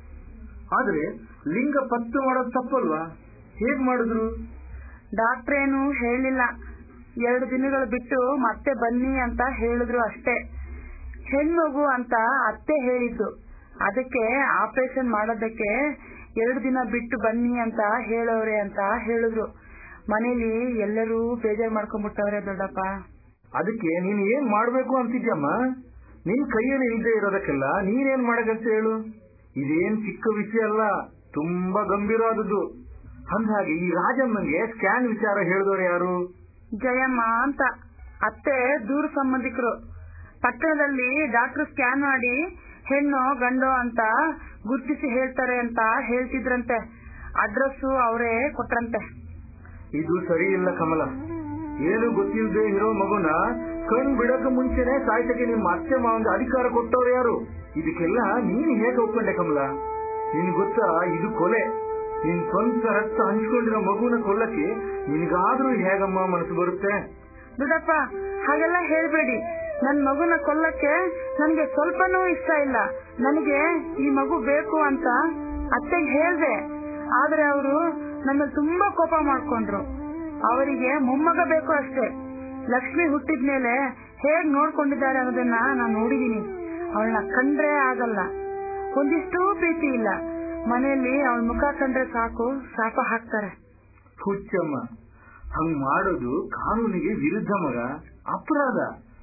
ಆದ್ರೆ ಲಿಂಗ ಪತ್ತೆ ಮಾಡೋದು ತಪ್ಪಲ್ವಾ ಹೇಗ್ ಮಾಡಿದ್ರು ಡಾಕ್ಟ್ರೇನು ಹೇಳಿಲ್ಲ ಎರಡು ದಿನಗಳು ಬಿಟ್ಟು ಮತ್ತೆ ಬನ್ನಿ ಅಂತ ಹೇಳಿದ್ರು ಅಷ್ಟೇ ಹೆಣ್ಮಗು ಅಂತ ಅತ್ತೆ ಹೇಳಿದ್ದು ಅದಕ್ಕೆ ಆಪರೇಷನ್ ಮಾಡೋದಕ್ಕೆ ಎರಡು ದಿನ ಬಿಟ್ಟು ಬನ್ನಿ ಅಂತ ಹೇಳೋರೆ ಅಂತ ಹೇಳಿದ್ರು ಮನೇಲಿ ಎಲ್ಲರೂ ಬೇಜಾರ್ ಮಾಡ್ಕೊಂಡ್ಬಿಟ್ಟವ್ರೆ ದೊಡ್ಡಪ್ಪ ಅದಕ್ಕೆ ನೀನ್ ಏನ್ ಮಾಡ್ಬೇಕು ಅಂತಿದ್ಯಮ್ಮ ನಿನ್ ಕೈಯಲ್ಲಿ ಇಲ್ಲದೆ ಇರೋದಕ್ಕೆಲ್ಲ ನೀನೇನ್ ಮಾಡಕಂತ ಹೇಳು ಇದೇನ್ ಚಿಕ್ಕ ವಿಷಯ ಅಲ್ಲ ತುಂಬಾ ಗಂಭೀರವಾದದ್ದು ಅಂದಾಗೆ ಈ ರಾಜಮ್ಮನ್ಗೆ ಸ್ಕ್ಯಾನ್ ವಿಚಾರ ಹೇಳಿದವರು ಯಾರು ಜಯಮ್ಮ ಅಂತ ಅತ್ತೆ ದೂರ ಸಂಬಂಧಿಕರು ಪಟ್ಟಣದಲ್ಲಿ ಡಾಕ್ಟರ್ ಸ್ಕ್ಯಾನ್ ಮಾಡಿ ಹೆಣ್ಣು ಗಂಡು ಅಂತ ಗುರ್ತಿಸಿ ಹೇಳ್ತಾರೆ ಅಂತ ಹೇಳ್ತಿದ್ರಂತೆ ಅಡ್ರೆಸ್ ಅವರೇ ಕೊಟ್ರಂತೆ ಇದು ಸರಿ ಇಲ್ಲ ಕಮಲ ಏನು ಗೊತ್ತಿಲ್ಲದೆ ಇರೋ ಮಗುನ ಕಣ್ ಬಿಡಕ ಮುಂಚೆನೆ ಸಾಯ್ತಕ್ಕೆ ನಿಮ್ಮ ಅತ್ತೆ ಮಾವಂಗ ಅಧಿಕಾರ ಕೊಟ್ಟವ್ರು ಯಾರು ಇದಕ್ಕೆಲ್ಲ ನೀನ್ ಹೇಗೆ ಒಪ್ಕೊಂಡೆ ಕಮಲ ನಿನ್ ಗೊತ್ತಾ ಇದು ಕೊಲೆ ನಿನ್ ಸ್ವಂತ ರಕ್ತ ಹಂಚ್ಕೊಂಡಿರೋ ಮಗುನ ಕೊಲ್ಲಕ್ಕೆ ನಿನಗಾದ್ರೂ ಹೇಗಮ್ಮ ಮನಸ್ಸು ಬರುತ್ತೆ ದುಡ್ಡಪ್ಪ ಹಾಗೆಲ್ಲ ಹೇಳ್ಬೇಡಿ ನನ್ ಮಗುನ ಕೊಲ್ಲಕ್ಕೆ ನನ್ಗೆ ಸ್ವಲ್ಪನೂ ಇಷ್ಟ ಇಲ್ಲ ನನಗೆ ಈ ಮಗು ಬೇಕು ಅಂತ ಅತ್ತೆಗೆ ಹೇಳ್ದೆ ಆದ್ರೆ ಅವರು ನನ್ನ ತುಂಬಾ ಕೋಪ ಮಾಡ್ಕೊಂಡ್ರು ಅವರಿಗೆ ಮೊಮ್ಮಗ ಬೇಕು ಅಷ್ಟೇ ಲಕ್ಷ್ಮಿ ಹುಟ್ಟಿದ್ಮೇಲೆ ಹೇಗ್ ನೋಡ್ಕೊಂಡಿದ್ದಾರೆ ಅನ್ನೋದನ್ನ ನಾನು ನೋಡಿದೀನಿ ಅವಳನ್ನ ಕಂಡ್ರೆ ಆಗಲ್ಲ ಒಂದಿಷ್ಟೂ ಪ್ರೀತಿ ಇಲ್ಲ ಮನೆಯಲ್ಲಿ ಅವಳ ಮುಖ ಕಂಡ್ರೆ ಸಾಕು ಶಾಪ ಹಾಕ್ತಾರೆ ಹುಚ್ಚಮ್ಮ ಹಂಗ್ ಮಾಡೋದು ಕಾನೂನಿಗೆ ವಿರುದ್ಧ ಮಗ ಅಪರಾಧ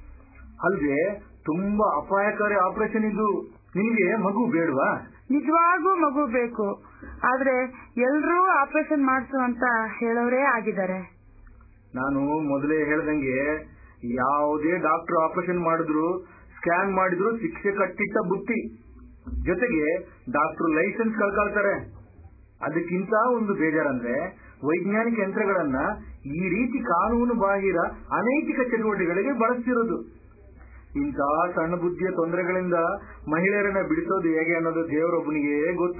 ಅಲ್ದೆ ತುಂಬಾ ಅಪಾಯಕಾರಿ ಆಪರೇಷನ್ ಇದು ನಿನಗೆ ಮಗು ಬೇಡವಾ ನಿಜವಾಗೂ ಮಗು ಬೇಕು ಆದ್ರೆ ಎಲ್ರೂ ಆಪರೇಷನ್ ಮಾಡಿಸು ಅಂತ ಹೇಳೋರೇ ಆಗಿದ್ದಾರೆ ನಾನು ಮೊದಲೇ ಹೇಳ್ದಂಗೆ ಯಾವುದೇ ಡಾಕ್ಟರ್ ಆಪರೇಷನ್ ಮಾಡಿದ್ರು ಸ್ಕ್ಯಾನ್ ಮಾಡಿದ್ರು ಶಿಕ್ಷೆ ಕಟ್ಟಿಟ್ಟ ಬುತ್ತಿ ಜೊತೆಗೆ ಡಾಕ್ಟರ್ ಲೈಸೆನ್ಸ್ ಕಳ್ಕೊಳ್ತಾರೆ ಅದಕ್ಕಿಂತ ಒಂದು ಬೇಜಾರಂದ್ರೆ ವೈಜ್ಞಾನಿಕ ಯಂತ್ರಗಳನ್ನ ಈ ರೀತಿ ಕಾನೂನು ಬಾಹಿರ ಅನೈತಿಕ ಚಟುವಟಿಕೆಗಳಿಗೆ ಬಳಸ್ತಿರೋದು ಇಂತಹ ಸಣ್ಣ ಬುದ್ಧಿಯ ತೊಂದರೆಗಳಿಂದ ಮಹಿಳೆಯರನ್ನ ಬಿಡಿಸೋದು ಹೇಗೆ ಅನ್ನೋದು ದೇವರೊಬ್ಬನಿಗೆ ಗೊತ್ತು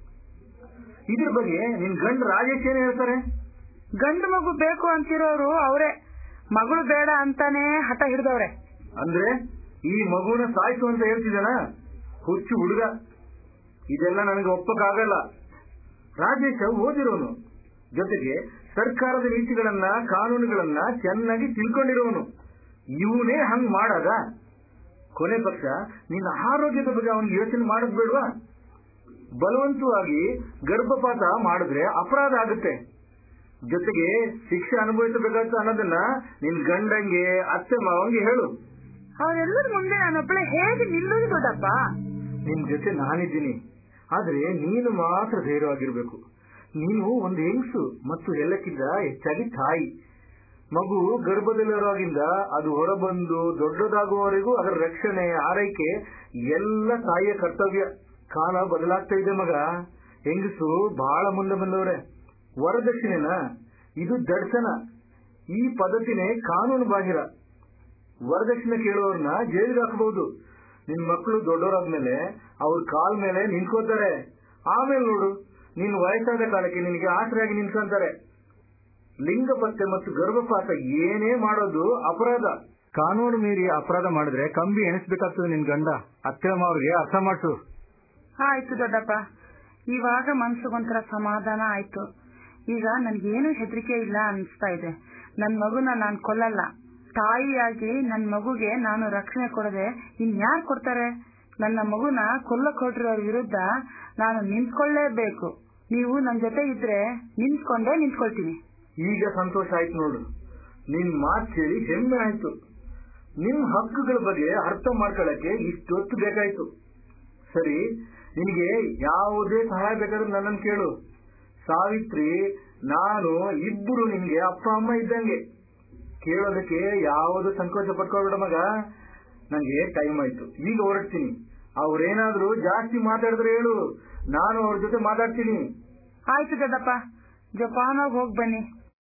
ಇದ್ರ ಬಗ್ಗೆ ನಿನ್ ಗಂಡ ರಾಜೇಶ್ ಏನ್ ಹೇಳ್ತಾರೆ ಗಂಡು ಮಗು ಬೇಕು ಅಂತಿರೋರು ಅವರೇ ಮಗಳು ಬೇಡ ಅಂತಾನೆ ಹಠ ಹಿಡಿದವ್ರೆ ಅಂದ್ರೆ ಈ ಮಗುನ ಸಾಯ್ತು ಅಂತ ಹೇಳ್ತಿದ್ದಾನ ಹುಚ್ಚು ಹುಡುಗ ಇದೆಲ್ಲ ನನಗೆ ಒಪ್ಪಕ್ಕಾಗಲ್ಲ ರಾಜೇಶ ಓದಿರೋನು ಜೊತೆಗೆ ಸರ್ಕಾರದ ನೀತಿಗಳನ್ನ ಕಾನೂನುಗಳನ್ನ ಚೆನ್ನಾಗಿ ತಿಳ್ಕೊಂಡಿರೋನು ಇವನೇ ಹಂಗ್ ಮಾಡದ ಕೊನೆ ಪಕ್ಷ ನಿನ್ನ ಆರೋಗ್ಯದ ಬಗ್ಗೆ ಅವನಿಗೆ ಯೋಚನೆ ಮಾಡೋದ್ ಬೇಡ್ವಾ ಬಲವಂತವಾಗಿ ಗರ್ಭಪಾತ ಮಾಡಿದ್ರೆ ಅಪರಾಧ ಆಗುತ್ತೆ ಜೊತೆಗೆ ಶಿಕ್ಷೆ ಅನುಭವಿಸಬೇಕಾಗ್ತ ಅನ್ನೋದನ್ನ ನಿನ್ ಗಂಡಂಗೆ ಅತ್ತೆ ಮಾವಂಗೆ ಹೇಳು ಅವರೆಲ್ಲರ ಮುಂದೆ ನಾನೊಬ್ಬಳೆ ಹೇಗೆ ನಿಲ್ಲುದು ದೊಡ್ಡಪ್ಪ ನಿನ್ ಜೊತೆ ನಾನಿದ್ದೀನಿ ಆದ್ರೆ ನೀನು ಮಾತ್ರ ಧೈರ್ಯವಾಗಿರ್ಬೇಕು ನೀನು ಒಂದು ಹೆಂಗಸು ಮತ್ತು ಎಲ್ಲಕ್ಕಿಂತ ಹೆಚ್ಚಾಗಿ ತಾಯಿ ಮಗು ಗರ್ಭದಲ್ಲಿರೋವಾಗಿಂದ ಅದು ಹೊರಬಂದು ದೊಡ್ಡದಾಗುವವರೆಗೂ ಅದರ ರಕ್ಷಣೆ ಆರೈಕೆ ಎಲ್ಲ ತಾಯಿಯ ಕರ್ತವ್ಯ ಕಾಲ ಬದಲಾಗ್ತಾ ಇದೆ ಮಗ ಹೆಂಗಸು ಬಹಳ ಮುಂದೆ ಬಂದವ್ರೆ ವರದಕ್ಷಿಣೆನ ಇದು ದಡ್ಸನ ಈ ಪದ್ಧತಿನೇ ಕಾನೂನು ಬಾಹಿರ ವರದಕ್ಷಿಣೆ ಕೇಳುವವ್ರನ್ನ ಜೈಲಿಗೆ ಹಾಕಬಹುದು ನಿನ್ ಮಕ್ಕಳು ದೊಡ್ಡವರಾದ್ಮೇಲೆ ಅವ್ರ ಕಾಲ್ ಮೇಲೆ ನಿಂತ್ಕೋತಾರೆ ಆಮೇಲೆ ನೋಡು ನಿನ್ ವಯಸ್ಸಾದ ಕಾಲಕ್ಕೆ ನಿನಗೆ ಆಸರೆಯಾಗಿ ನಿಂತ್ಕೊಂತಾರೆ ಲಿಂಗ ಪತ್ತೆ ಮತ್ತು ಗರ್ಭಪಾತ ಏನೇ ಮಾಡೋದು ಅಪರಾಧ ಕಾನೂನು ಮೀರಿ ಅಪರಾಧ ಮಾಡಿದ್ರೆ ಕಂಬಿ ಎಣಿಸ್ಬೇಕಾಗ್ತದೆ ನಿನ್ ಗಂಡ ಅತ್ತೆಮ್ಮ ಅವ್ರಿಗೆ ಅರ್ಥ ಮಾಡ್ಸು ಆಯ್ತು ದೊಡ್ಡಪ್ಪ ಇವಾಗ ಮನ್ಸಿಗೊಂಥರ ಸಮಾಧಾನ ಆಯ್ತು ಈಗ ನನ್ಗೇನು ಹೆದರಿಕೆ ಇಲ್ಲ ಅನ್ಸ್ತಾ ಇದೆ ನನ್ ಮಗುನ ನಾನ್ ಕೊಲ್ಲಲ್ಲ ತಾಯಿಯಾಗಿ ನನ್ನ ಮಗುಗೆ ನಾನು ರಕ್ಷಣೆ ಕೊಡದೆ ಇನ್ಯಾರು ಕೊಡ್ತಾರೆ ನನ್ನ ಮಗುನ ಕೊಲ್ಲಕ್ ಹೊರಟಿರೋರ್ ವಿರುದ್ಧ ನಾನು ನಿಂತ್ಕೊಳ್ಳೇಬೇಕು ನೀವು ನನ್ ಜೊತೆ ಇದ್ರೆ ನಿಂತ್ಕೊಂಡೇ ನಿಂತ್ಕೊಳ್ತೀನಿ ಈಗ ಸಂತೋಷ ಆಯ್ತು ನೋಡು ನಿನ್ ಮಾತು ಕೇಳಿ ಹೆಮ್ಮೆ ಆಯ್ತು ನಿಮ್ ಹಕ್ಕುಗಳ ಬಗ್ಗೆ ಅರ್ಥ ಮಾಡ್ಕೊಳ್ಳಕ್ಕೆ ಇಷ್ಟೊತ್ತು ಬೇಕಾಯ್ತು ಸರಿ ನಿನಗೆ ಯಾವುದೇ ಸಹಾಯ ಬೇಕಾದ್ರೂ ನನ್ನನ್ನು ಕೇಳು ಸಾವಿತ್ರಿ ನಾನು ಇಬ್ಬರು ನಿನ್ಗೆ ಅಪ್ಪ ಅಮ್ಮ ಇದ್ದಂಗೆ ಕೇಳೋದಕ್ಕೆ ಯಾವುದು ಸಂಕೋಚ ಪಟ್ಕೊಳ್ಬೇಡ ಮಗ ನಂಗೆ ಟೈಮ್ ಆಯ್ತು ಈಗ ಹೊರಡ್ತೀನಿ ಅವ್ರೇನಾದ್ರೂ ಜಾಸ್ತಿ ಮಾತಾಡಿದ್ರೆ ಹೇಳು ನಾನು ಅವ್ರ ಜೊತೆ ಮಾತಾಡ್ತೀನಿ ಆಯ್ತು ದೊಡ್ಡಪ್ಪ ಜಪಾನಾಗ್ ಹೋಗ್ ಬನ್ನಿ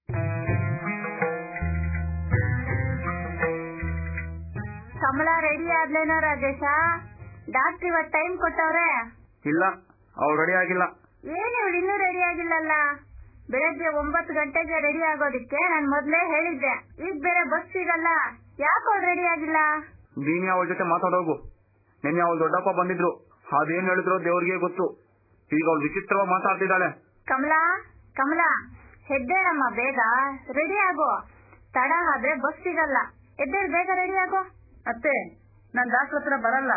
ಕಮಲ ರೆಡಿ ಆದ್ಲೇನೋ ರಾಜೇಶ ಡಾಕ್ಟರ್ ಇವತ್ ಟೈಮ್ ಕೊಟ್ಟವ್ರೆ ಇಲ್ಲ ಅವ್ರು ರೆಡಿ ಆಗಿಲ್ಲ ಏನ್ ಇವಳು ಇನ್ನೂ ರೆಡಿ ಆಗಿಲ್ಲಲ್ಲ ಬೆಳಗ್ಗೆ ಒಂಬತ್ತು ಗಂಟೆಗೆ ರೆಡಿ ಆಗೋದಿಕ್ಕೆ ನಾನ್ ಮೊದ್ಲೇ ಹೇಳಿದ್ದೆ ಈಗ ಬೇರೆ ಬಸ್ ಸಿಗಲ್ಲ ಯಾಕೆ ಅವ್ಳು ರೆಡಿ ಆಗಿಲ್ಲ ನೀನೇ ಅವಳ ಜೊತೆ ಮಾತಾಡೋಗು ನಿನ್ನೆ ಅವಳು ದೊಡ್ಡಪ್ಪ ಬಂದಿದ್ರು ಅದೇನ್ ಹೇಳಿದ್ರು ದೇವ್ರಿಗೆ ಗೊತ್ತು ಈಗ ಅವಳು ವಿಚಿತ್ರವಾಗಿ ಮಾತಾಡ್ತಿದ್ದಾಳೆ ಕಮಲಾ ಕಮಲಾ ಹೆದ್ದೇಳಮ್ಮ ಬೇಗ ರೆಡಿ ಆಗೋ ತಡ ಆದ್ರೆ ಬಸ್ ಸಿಗಲ್ಲ ಎದ್ದೇಳ್ ಬೇಗ ರೆಡಿ ಆಗೋ ಅತ್ತೆ ನಾನ್ ಡಾಕ್ಟರ್ ಹತ್ರ ಬರಲ್ಲ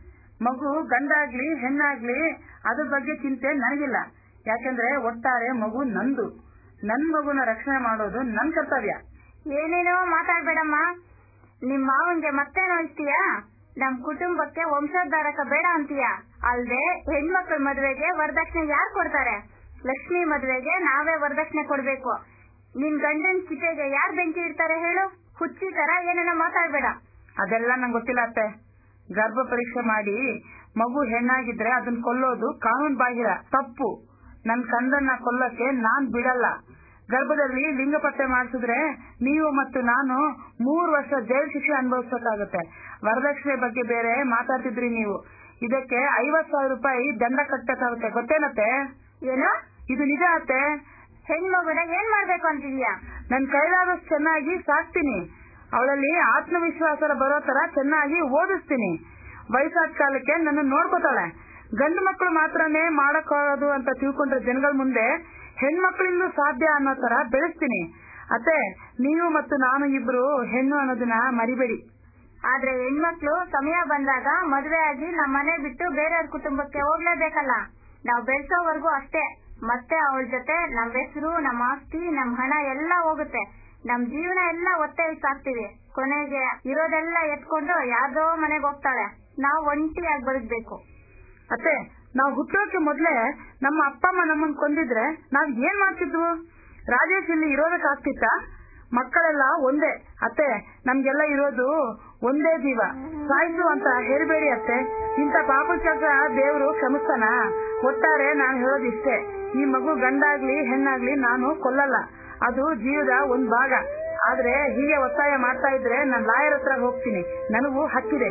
ಮಗು ಗಂಡಾಗ್ಲಿ ಹೆಣ್ಣಾಗ್ಲಿ ಅದ್ರ ಬಗ್ಗೆ ಚಿಂತೆ ನನಗಿಲ್ಲ ಯಾಕಂದ್ರೆ ಒಟ್ಟಾರೆ ಮಗು ನಂದು ನನ್ ಮಗುನ ರಕ್ಷಣೆ ಮಾಡೋದು ನನ್ ಕರ್ತವ್ಯ ಏನೇನೋ ಮಾತಾಡ್ಬೇಡಮ್ಮ ನಿಮ್ ಮಾವನ್ಗೆ ಮತ್ತೆ ನೋಯ್ತೀಯಾ ನಮ್ ಕುಟುಂಬಕ್ಕೆ ವಂಶೋದ್ಧಾರಕ ಬೇಡ ಅಂತೀಯ ಅಲ್ದೆ ಹೆಣ್ಮಕ್ಳ ಮದ್ವೆಗೆ ವರದಕ್ಷಿಣೆ ಯಾರು ಕೊಡ್ತಾರೆ ಲಕ್ಷ್ಮಿ ಮದ್ವೆಗೆ ನಾವೇ ವರದಕ್ಷಿಣೆ ಕೊಡ್ಬೇಕು ನಿನ್ ಗಂಡನ್ ಚಿತೆಗೆ ಯಾರ್ ಬೆಂಕಿ ಇಡ್ತಾರೆ ಹೇಳು ಹುಚ್ಚಿ ತರ ಏನೇನೋ ಮಾತಾಡ್ಬೇಡ ಅದೆಲ್ಲ ನಂಗೆ ಗೊತ್ತಿಲ್ಲ ಅತ್ತೆ ಗರ್ಭ ಪರೀಕ್ಷೆ ಮಾಡಿ ಮಗು ಹೆಣ್ಣಾಗಿದ್ರೆ ಅದನ್ನ ಕೊಲ್ಲೋದು ಕಾನೂನು ಬಾಹಿರ ತಪ್ಪು ನನ್ ಕಂದನ್ನ ಕೊಲ್ಲಕ್ಕೆ ನಾನ್ ಬಿಡಲ್ಲ ಗರ್ಭದಲ್ಲಿ ಲಿಂಗ ಪತ್ತೆ ಮಾಡಿಸಿದ್ರೆ ನೀವು ಮತ್ತು ನಾನು ಮೂರು ವರ್ಷ ಜೈಲು ಶಿಕ್ಷೆ ಅನುಭವಿಸಬೇಕಾಗುತ್ತೆ ವರದಕ್ಷಿಣೆ ಬಗ್ಗೆ ಬೇರೆ ಮಾತಾಡ್ತಿದ್ರಿ ನೀವು ಇದಕ್ಕೆ ಐವತ್ ಸಾವಿರ ರೂಪಾಯಿ ದಂಡ ಕಟ್ಟಬೇಕಾಗುತ್ತೆ ಗೊತ್ತೇನತ್ತೆ ಏನೋ ಇದು ನಿಜ ಅತ್ತೆ ಹೆಣ್ಮಗುನ ಏನ್ ಮಾಡ್ಬೇಕು ಅಂತಿದ್ಯಾ ನನ್ ಕೈಲಾದಷ್ಟು ಚೆನ್ನಾಗಿ ಸಾಕ್ತೀನಿ ಅವಳಲ್ಲಿ ಆತ್ಮವಿಶ್ವಾಸ ಬರೋ ತರ ಚೆನ್ನಾಗಿ ಓದಿಸ್ತೀನಿ ವಯಸ್ಸಾದ ಕಾಲಕ್ಕೆ ನನ್ನ ನೋಡ್ಕೋತಾಳೆ ಗಂಡು ಮಕ್ಕಳು ಮಾತ್ರನೇ ಮಾಡಕ್ಕಾಗೋದು ಅಂತ ತಿಳ್ಕೊಂಡ್ರೆ ಜನಗಳ ಮುಂದೆ ಹೆಣ್ಮಕ್ಳಿಂದ ಸಾಧ್ಯ ಅನ್ನೋ ತರ ಬೆಳೆಸ್ತೀನಿ ಅತ್ತೆ ನೀವು ಮತ್ತು ನಾನು ಇಬ್ರು ಹೆಣ್ಣು ಅನ್ನೋದನ್ನ ಮರಿಬೇಡಿ ಆದ್ರೆ ಹೆಣ್ಮಕ್ಳು ಸಮಯ ಬಂದಾಗ ಮದ್ವೆ ಆಗಿ ನಮ್ ಮನೆ ಬಿಟ್ಟು ಬೇರೆಯವ್ರ ಕುಟುಂಬಕ್ಕೆ ಹೋಗ್ಲೇಬೇಕಲ್ಲ ನಾವ್ ಬೆಳ್ಸೋವರೆಗೂ ಅಷ್ಟೇ ಮತ್ತೆ ಅವಳ ಜೊತೆ ನಮ್ ಹೆಸರು ನಮ್ ಆಸ್ತಿ ನಮ್ ಹಣ ಎಲ್ಲ ಹೋಗುತ್ತೆ ನಮ್ ಜೀವನ ಎಲ್ಲ ಒತ್ತೆ ಸಾಕ್ತಿವಿ ಕೊನೆಗೆ ಇರೋದೆಲ್ಲ ಎತ್ಕೊಂಡು ಯಾರ್ದೋ ಮನೆಗೆ ಹೋಗ್ತಾಳೆ ನಾವ್ ಒಂಟಿಯಾಗಿ ಬದುಕ್ಬೇಕು ಅತ್ತೆ ನಾವು ಹುಟ್ಟೋಕೆ ಮೊದ್ಲೇ ನಮ್ಮ ಅಪ್ಪ ಅಮ್ಮ ನಮ್ಮನ್ ಕೊಂದಿದ್ರೆ ನಾವ್ ಏನ್ ಮಾಡ್ತಿದ್ವು ರಾಜೇಶ್ ಇಲ್ಲಿ ಇರೋದಕ್ಕಾಗ್ತಿತ್ತ ಮಕ್ಕಳೆಲ್ಲ ಒಂದೇ ಅತ್ತೆ ನಮ್ಗೆಲ್ಲ ಇರೋದು ಒಂದೇ ಜೀವ ಸಾಯ್ಸು ಅಂತ ಹೇಳ್ಬೇಡಿ ಅತ್ತೆ ಇಂಥ ಪಾಪ ಕೆಲಸ ದೇವ್ರು ಕ್ಷಮಿಸ್ತಾನ ಒಟ್ಟಾರೆ ನಾನು ಹೇಳೋದಿಷ್ಟೇ ಈ ಮಗು ಗಂಡಾಗ್ಲಿ ಹೆಣ್ಣಾಗ್ಲಿ ನಾನು ಕೊಲ್ಲಲ್ಲ ಅದು ಜೀವದ ಒಂದ್ ಭಾಗ ಆದ್ರೆ ಹೀಗೆ ಒತ್ತಾಯ ಮಾಡ್ತಾ ಇದ್ರೆ ನಾನ್ ಲಾಯರ್ ಹತ್ರ ಹೋಗ್ತೀನಿ ನನಗೂ ಹಕ್ಕಿದೆ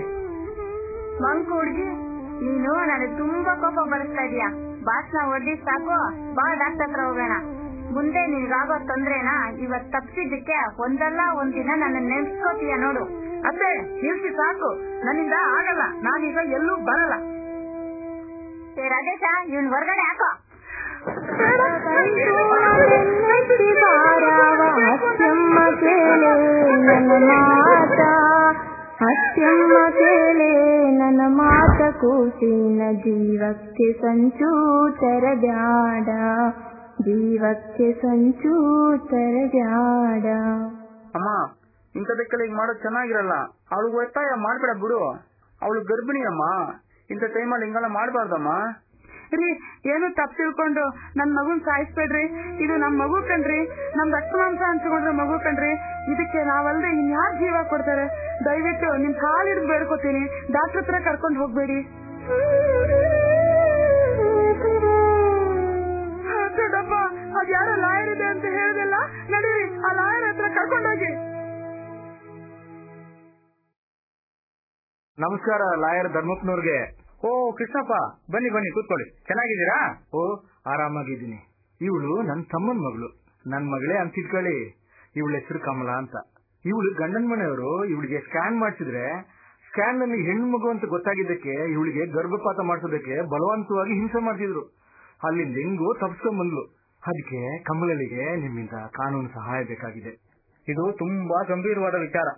ಮಂಕು ಹುಡ್ಗಿ ನೀನು ನನಗೆ ತುಂಬಾ ಕೋಪ ಬರಿಸ್ತಾ ಇದೀಯ ಭಾಷಣ ಹೊಡ್ದಿ ಸಾಕು ಬಾ ಡಾಕ್ಟರ್ ಹತ್ರ ಹೋಗೋಣ ಮುಂದೆ ನಿನ್ಗಾಗೋ ತೊಂದ್ರೆನ ಇವತ್ ತಪ್ಪಿದ್ದಕ್ಕೆ ಒಂದಲ್ಲ ಒಂದಿನ ನನ್ನ ನೆನ್ಸ್ಕೋತೀಯ ನೋಡು ಅತ್ತೆ ನಿಲ್ಸಿ ಸಾಕು ನನ್ನಿಂದ ಆಗಲ್ಲ ನಾನೀಗ ಎಲ್ಲೂ ಬರಲ್ಲ ಏ ರಾಜೇಶ ಇವನ್ ಹೊರಗಡೆ ಹಾಕೋ ಅತ್ಯಮ್ಮ ಕೇಳೆ ನನ್ನ ಮಾತ ಅತ್ಯಮ್ಮ ಕೇಳೆ ನನ್ನ ಮಾತ ಕೂಸಿನ ಜೀವಕ್ಕೆ ಸಂಚು ತರಬ್ಯಾಡ ಜೀವಕ್ಕೆ ಸಂಚು ತರಬ್ಯಾಡ ಅಮ್ಮ ಇಂಥದಕ್ಕೆಲ್ಲ ಈಗ ಮಾಡೋದು ಚೆನ್ನಾಗಿರಲ್ಲ ಅವಳಿಗೆ ಒತ್ತಾಯ ಮಾಡ್ಬೇಡ ಬಿಡು ಅವಳು ಗರ್ಭಿಣಿ ಅಮ್ಮ ಇಂಥ ಟೈಮಲ್ಲಿ ಹಿಂಗೆಲ್ಲ ಮಾಡಬಾರ್ದಮ್ಮ ರೀ ಏನು ತಪ್ಪು ತಿಳ್ಕೊಂಡು ನನ್ ಮಗುನ್ ಸಾಯಿಸ್ಬೇಡ್ರಿ ಇದು ನಮ್ ಮಗು ಕಣ್ರಿ ನಮ್ ರಕ್ತ ಮಾಂಸ ಹಂಚ್ಕೊಂಡ್ರೆ ಮಗು ಕಣ್ರಿ ಇದಕ್ಕೆ ನಾವಲ್ದೆ ಇನ್ಯಾರ್ ಜೀವ ಕೊಡ್ತಾರೆ ದಯವಿಟ್ಟು ನಿಮ್ ಕಾಲ್ ಹಿಡಿದು ಬೇಡ್ಕೋತೀನಿ ಡಾಕ್ಟರ್ ಹತ್ರ ಕರ್ಕೊಂಡು ಹೋಗ್ಬೇಡಿ ಹಾ, ದೊಡ್ಡಪ್ಪ ಅದ್ಯಾರೋ ಲಾಯರ್ ಇದೆ ಅಂತ ಹೇಳಿದೆಲ್ಲ ನಡೀರಿ ಆ ಲಾಯರ್ ಹತ್ರ ಕರ್ಕೊಂಡೋಗಿ ನಮಸ್ಕಾರ ಲಾಯರ್ ಧರ್ಮಪ್ಪನವ್ರಿಗೆ ಓ ಕೃಷ್ಣಪ್ಪ ಬನ್ನಿ ಬನ್ನಿ ಕೂತ್ಕೊಳ್ಳಿ ಚೆನ್ನಾಗಿದ್ದೀರಾ ಓ ಆರಾಮಾಗಿದ್ದೀನಿ ಇವಳು ನನ್ ತಮ್ಮನ್ ಮಗಳು ನನ್ ಮಗಳೇ ಅಂತಿಟ್ಕೊಳ್ಳಿ ಇವಳ ಹೆಸರು ಕಮಲಾ ಅಂತ ಇವಳು ಗಂಡನ ಮನೆಯವರು ಇವಳಿಗೆ ಸ್ಕ್ಯಾನ್ ಮಾಡಿಸಿದ್ರೆ ಸ್ಕ್ಯಾನ್ ನಲ್ಲಿ ಹೆಣ್ಣು ಮಗು ಅಂತ ಗೊತ್ತಾಗಿದ್ದಕ್ಕೆ ಇವಳಿಗೆ ಗರ್ಭಪಾತ ಮಾಡಿಸೋದಕ್ಕೆ ಬಲವಂತವಾಗಿ ಹಿಂಸೆ ಮಾಡ್ತಿದ್ರು ಅಲ್ಲಿಂದ ಹೆಂಗೋ ತಪ್ಸ್ಕೊಂಡ್ ಬಂದ್ಲು ಅದಕ್ಕೆ ಕಮಲಳಿಗೆ ನಿಮ್ಮಿಂದ ಕಾನೂನು ಸಹಾಯ ಬೇಕಾಗಿದೆ ಇದು ತುಂಬಾ ಗಂಭೀರವಾದ ವಿಚಾರ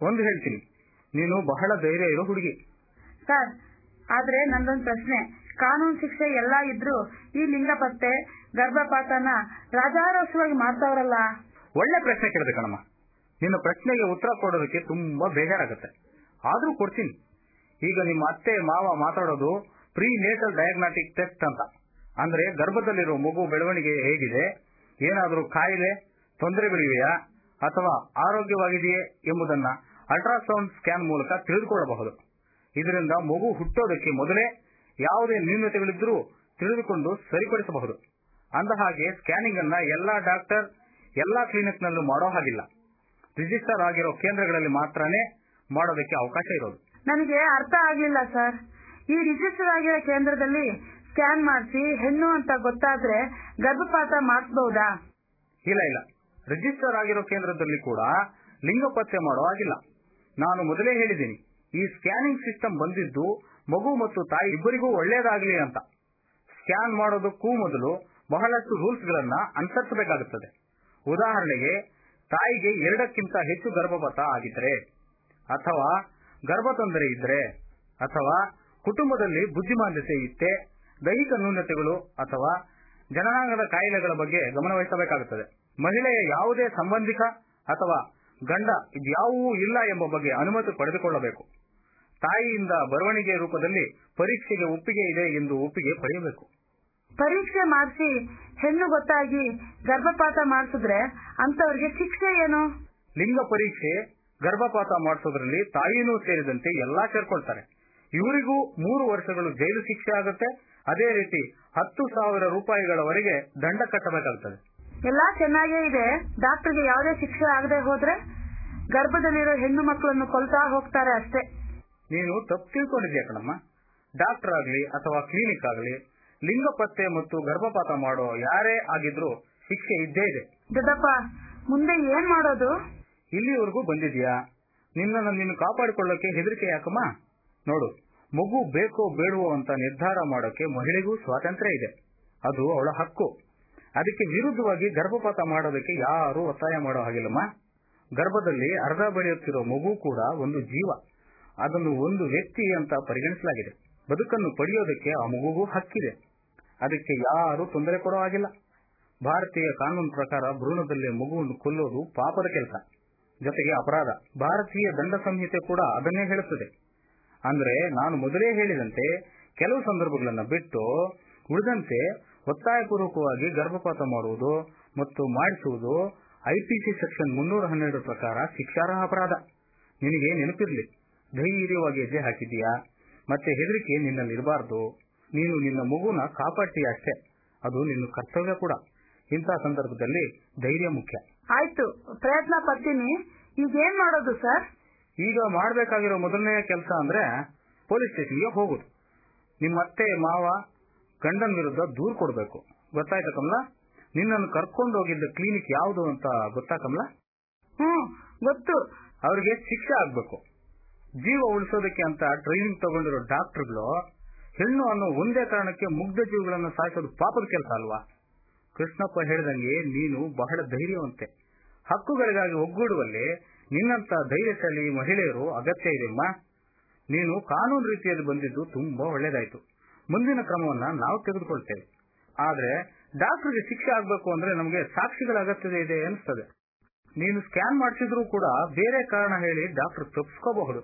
ಒಂದು ಹೇಳ್ತೀನಿ ನೀನು ಬಹಳ ಧೈರ್ಯ ಇರೋ ಹುಡುಗಿ ಸರ್ ಆದ್ರೆ ನಂದೊಂದು ಪ್ರಶ್ನೆ ಕಾನೂನು ಶಿಕ್ಷೆ ಎಲ್ಲಾ ಇದ್ರು ಈ ಲಿಂಗ ಪತ್ತೆ ಗರ್ಭಪಾತನ ರಾಜಾರೋಷವಾಗಿ ಮಾಡ್ತಾವ್ರಲ್ಲ ಒಳ್ಳೆ ಪ್ರಶ್ನೆ ಕೇಳಿದೆ ಕಣಮ್ಮ ನಿನ್ನ ಪ್ರಶ್ನೆಗೆ ಉತ್ತರ ಕೊಡೋದಕ್ಕೆ ತುಂಬಾ ಬೇಜಾರಾಗುತ್ತೆ ಆದ್ರೂ ಕೊಡ್ತೀನಿ ಈಗ ನಿಮ್ಮ ಅತ್ತೆ ಮಾವ ಮಾತಾಡೋದು ಪ್ರೀ ನೇಟಲ್ ಡಯಾಗ್ನಾಟಿಕ್ ಟೆಸ್ಟ್ ಅಂತ ಅಂದ್ರೆ ಗರ್ಭದಲ್ಲಿರೋ ಮಗು ಬೆಳವಣಿಗೆ ಹೇಗಿದೆ ಏನಾದರೂ ಕಾಯಿಲೆ ತೊಂದರೆಗಳಿವೆಯಾ ಅಥವಾ ಆರೋಗ್ಯವಾಗಿದೆಯೇ ಎಂಬುದನ್ನ ಅಲ್ಟ್ರಾಸೌಂಡ್ ಸ್ಕ್ಯಾನ್ ಮೂಲಕ ತಿಳಿದುಕೊಳ್ಳಬಹುದು ಇದರಿಂದ ಮಗು ಹುಟ್ಟೋದಕ್ಕೆ ಮೊದಲೇ ಯಾವುದೇ ನ್ಯೂನತೆಗಳಿದ್ರೂ ತಿಳಿದುಕೊಂಡು ಸರಿಪಡಿಸಬಹುದು ಅಂದಹಾಗೆ ಸ್ಕ್ಯಾನಿಂಗ್ ಅನ್ನ ಎಲ್ಲಾ ಡಾಕ್ಟರ್ ಎಲ್ಲಾ ಕ್ಲಿನಿಕ್ ನಲ್ಲೂ ಮಾಡೋ ಹಾಗಿಲ್ಲ ರಿಜಿಸ್ಟರ್ ಆಗಿರೋ ಕೇಂದ್ರಗಳಲ್ಲಿ ಮಾತ್ರನೇ ಮಾಡೋದಕ್ಕೆ ಅವಕಾಶ ಇರೋದು ನನಗೆ ಅರ್ಥ ಆಗ್ಲಿಲ್ಲ ಸರ್ ಈ ರಿಜಿಸ್ಟರ್ ಆಗಿರೋ ಕೇಂದ್ರದಲ್ಲಿ ಸ್ಕ್ಯಾನ್ ಮಾಡಿಸಿ ಹೆಣ್ಣು ಅಂತ ಗೊತ್ತಾದ್ರೆ ಗರ್ಭಪಾತ ಮಾಡಿಸಬಹುದಾ ಇಲ್ಲ ಇಲ್ಲ ರಿಜಿಸ್ಟರ್ ಆಗಿರೋ ಕೇಂದ್ರದಲ್ಲಿ ಕೂಡ ಲಿಂಗ ಪತ್ತೆ ಮಾಡೋ ಆಗಿಲ್ಲ ನಾನು ಮೊದಲೇ ಹೇಳಿದ್ದೀನಿ ಈ ಸ್ಕ್ಯಾನಿಂಗ್ ಸಿಸ್ಟಮ್ ಬಂದಿದ್ದು ಮಗು ಮತ್ತು ತಾಯಿ ಇಬ್ಬರಿಗೂ ಒಳ್ಳೆಯದಾಗಲಿ ಅಂತ ಸ್ಕ್ಯಾನ್ ಮಾಡೋದಕ್ಕೂ ಮೊದಲು ಬಹಳಷ್ಟು ರೂಲ್ಸ್ ಗಳನ್ನ ಅನುಸರಿಸಬೇಕಾಗುತ್ತದೆ ಉದಾಹರಣೆಗೆ ತಾಯಿಗೆ ಎರಡಕ್ಕಿಂತ ಹೆಚ್ಚು ಗರ್ಭಪಾತ ಆಗಿದ್ರೆ ಅಥವಾ ಗರ್ಭ ತೊಂದರೆ ಇದ್ರೆ ಅಥವಾ ಕುಟುಂಬದಲ್ಲಿ ಬುದ್ಧಿಮಾಂದ್ಯತೆ ಇತ್ತೆ ದೈಹಿಕ ನ್ಯೂನತೆಗಳು ಅಥವಾ ಜನನಾಂಗದ ಕಾಯಿಲೆಗಳ ಬಗ್ಗೆ ಗಮನವಹಿಸಬೇಕಾಗುತ್ತದೆ ಮಹಿಳೆಯ ಯಾವುದೇ ಸಂಬಂಧಿಕ ಅಥವಾ ಗಂಡ ಇದ್ಯಾವುವೂ ಇಲ್ಲ ಎಂಬ ಬಗ್ಗೆ ಅನುಮತಿ ಪಡೆದುಕೊಳ್ಳಬೇಕು ತಾಯಿಯಿಂದ ಬರವಣಿಗೆ ರೂಪದಲ್ಲಿ ಪರೀಕ್ಷೆಗೆ ಒಪ್ಪಿಗೆ ಇದೆ ಎಂದು ಒಪ್ಪಿಗೆ ಪಡೆಯಬೇಕು ಪರೀಕ್ಷೆ ಮಾಡಿಸಿ ಹೆಣ್ಣು ಗೊತ್ತಾಗಿ ಗರ್ಭಪಾತ ಮಾಡಿಸಿದ್ರೆ ಅಂತವ್ರಿಗೆ ಶಿಕ್ಷೆ ಏನು ಲಿಂಗ ಪರೀಕ್ಷೆ ಗರ್ಭಪಾತ ಮಾಡಿಸೋದ್ರಲ್ಲಿ ತಾಯಿನೂ ಸೇರಿದಂತೆ ಎಲ್ಲಾ ಸೇರ್ಕೊಳ್ತಾರೆ ಇವರಿಗೂ ಮೂರು ವರ್ಷಗಳು ಜೈಲು ಶಿಕ್ಷೆ ಆಗುತ್ತೆ ಅದೇ ರೀತಿ ಹತ್ತು ಸಾವಿರ ರೂಪಾಯಿಗಳವರೆಗೆ ದಂಡ ಕಟ್ಟಬೇಕಾಗುತ್ತದೆ ಎಲ್ಲಾ ಚೆನ್ನಾಗೇ ಇದೆ ಡಾಕ್ಟರ್ಗೆ ಯಾವುದೇ ಶಿಕ್ಷೆ ಆಗದೆ ಹೋದ್ರೆ ಗರ್ಭದಲ್ಲಿರೋ ಹೆಣ್ಣು ಮಕ್ಕಳನ್ನು ಕೊಲ್ತಾ ಹೋಗ್ತಾರೆ ಅಷ್ಟೇ ನೀನು ತಪ್ಪು ತಿಳ್ಕೊಂಡಿದ್ಯಾ ಕಣಮ್ಮ ಡಾಕ್ಟರ್ ಆಗ್ಲಿ ಅಥವಾ ಕ್ಲಿನಿಕ್ ಆಗ್ಲಿ ಲಿಂಗ ಪತ್ತೆ ಮತ್ತು ಗರ್ಭಪಾತ ಮಾಡೋ ಯಾರೇ ಆಗಿದ್ರೂ ಶಿಕ್ಷೆ ಇದ್ದೇ ಇದೆ ದೊಡ್ಡಪ್ಪ ಮುಂದೆ ಏನ್ ಮಾಡೋದು ಇಲ್ಲಿವರೆಗೂ ಬಂದಿದ್ಯಾ ನಿನ್ನನ್ನು ನೀನು ಕಾಪಾಡಿಕೊಳ್ಳೋಕೆ ಹೆದರಿಕೆ ಯಾಕಮ್ಮ ನೋಡು ಮಗು ಬೇಕೋ ಬೇಡವೋ ಅಂತ ನಿರ್ಧಾರ ಮಾಡೋಕೆ ಮಹಿಳೆಗೂ ಸ್ವಾತಂತ್ರ್ಯ ಇದೆ ಅದು ಅವಳ ಹಕ್ಕು ಅದಕ್ಕೆ ವಿರುದ್ಧವಾಗಿ ಗರ್ಭಪಾತ ಮಾಡೋದಕ್ಕೆ ಯಾರೂ ಒತ್ತಾಯ ಮಾಡೋ ಹಾಗಿಲ್ಲಮ್ಮ ಗರ್ಭದಲ್ಲಿ ಅರ್ಧ ಬೆಳೆಯುತ್ತಿರೋ ಮಗು ಕೂಡ ಒಂದು ಜೀವ ಅದನ್ನು ಒಂದು ವ್ಯಕ್ತಿ ಅಂತ ಪರಿಗಣಿಸಲಾಗಿದೆ ಬದುಕನ್ನು ಪಡೆಯೋದಕ್ಕೆ ಆ ಮಗುಗೂ ಹಕ್ಕಿದೆ ಅದಕ್ಕೆ ಯಾರೂ ತೊಂದರೆ ಕೊಡೋ ಹಾಗಿಲ್ಲ ಭಾರತೀಯ ಕಾನೂನು ಪ್ರಕಾರ ಭ್ರೂಣದಲ್ಲಿ ಮಗುವನ್ನು ಕೊಲ್ಲೋದು ಪಾಪದ ಕೆಲಸ ಜೊತೆಗೆ ಅಪರಾಧ ಭಾರತೀಯ ದಂಡ ಸಂಹಿತೆ ಕೂಡ ಅದನ್ನೇ ಹೇಳುತ್ತದೆ ಅಂದ್ರೆ ನಾನು ಮೊದಲೇ ಹೇಳಿದಂತೆ ಕೆಲವು ಸಂದರ್ಭಗಳನ್ನ ಬಿಟ್ಟು ಉಳಿದಂತೆ ಒತ್ತಾಯಪೂರ್ವಕವಾಗಿ ಗರ್ಭಪಾತ ಮಾಡುವುದು ಮತ್ತು ಮಾಡಿಸುವುದು ಐಪಿಸಿ ಸೆಕ್ಷನ್ ಮುನ್ನೂರ ಹನ್ನೆರಡು ಪ್ರಕಾರ ಶಿಕ್ಷಾರ್ಹ ಅಪರಾಧ ನಿನಗೆ ನೆನಪಿರ್ಲಿ ಧೈರ್ಯವಾಗಿ ಹೆಜ್ಜೆ ಹಾಕಿದೀಯಾ ಮತ್ತೆ ಹೆದರಿಕೆ ನಿನ್ನಲ್ಲಿರಬಾರ್ದು ನೀನು ನಿನ್ನ ಮಗುನ ಕಾಪಾಡ್ತೀಯ ಅಷ್ಟೇ ಅದು ನಿನ್ನ ಕರ್ತವ್ಯ ಕೂಡ ಇಂಥ ಸಂದರ್ಭದಲ್ಲಿ ಧೈರ್ಯ ಮುಖ್ಯ ಆಯ್ತು ಪ್ರಯತ್ನ ಪಡ್ತೀನಿ ಈಗ ಏನ್ ಮಾಡೋದು ಸರ್ ಈಗ ಮಾಡಬೇಕಾಗಿರೋ ಮೊದಲನೆಯ ಕೆಲಸ ಅಂದ್ರೆ ಪೊಲೀಸ್ ಸ್ಟೇಷನ್ಗೆ ಹೋಗುದು ನಿಮ್ಮ ಅತ್ತೆ ಮಾವ ಗಂಡನ ವಿರುದ್ಧ ದೂರು ಕೊಡಬೇಕು ಗೊತ್ತಾಯ್ತಾ ಕಮಲ ನಿನ್ನನ್ನು ಕರ್ಕೊಂಡು ಹೋಗಿದ್ದ ಕ್ಲಿನಿಕ್ ಯಾವುದು ಅಂತ ಗೊತ್ತಾ ಕಮಲ ಹ್ಮ್ ಗೊತ್ತು ಅವರಿಗೆ ಶಿಕ್ಷೆ ಆಗ್ಬೇಕು ಜೀವ ಉಳಿಸೋದಕ್ಕೆ ಅಂತ ಟ್ರೈನಿಂಗ್ ತಗೊಂಡಿರೋ ಡಾಕ್ಟರ್ಗಳು ಹೆಣ್ಣು ಅನ್ನೋ ಒಂದೇ ಕಾರಣಕ್ಕೆ ಮುಗ್ಧ ಜೀವಗಳನ್ನು ಸಾಯಿಸೋದು ಪಾಪದ ಕೆಲಸ ಅಲ್ವಾ ಕೃಷ್ಣಪ್ಪ ಹೇಳಿದಂಗೆ ನೀನು ಬಹಳ ಧೈರ್ಯವಂತೆ ಹಕ್ಕುಗಳಿಗಾಗಿ ಒಗ್ಗೂಡುವಲ್ಲಿ ನಿನ್ನಂತ ಧೈರ್ಯಶಾಲಿ ಮಹಿಳೆಯರು ಅಗತ್ಯ ಇದೆಯಮ್ಮ ನೀನು ಕಾನೂನು ರೀತಿಯಲ್ಲಿ ಬಂದಿದ್ದು ತುಂಬಾ ಒಳ್ಳೇದಾಯ್ತು ಮುಂದಿನ ಕ್ರಮವನ್ನ ನಾವು ತೆಗೆದುಕೊಳ್ತೇವೆ ಆದ್ರೆ ಡಾಕ್ಟರ್ಗೆ ಶಿಕ್ಷೆ ಆಗ್ಬೇಕು ಅಂದ್ರೆ ನಮಗೆ ಸಾಕ್ಷಿಗಳ ಅಗತ್ಯತೆ ಇದೆ ಅನಿಸ್ತದೆ ನೀನು ಸ್ಕ್ಯಾನ್ ಮಾಡಿಸಿದ್ರು ಕೂಡ ಬೇರೆ ಕಾರಣ ಹೇಳಿ ಡಾಕ್ಟರ್ ತಪ್ಪಿಸ್ಕೋಬಹುದು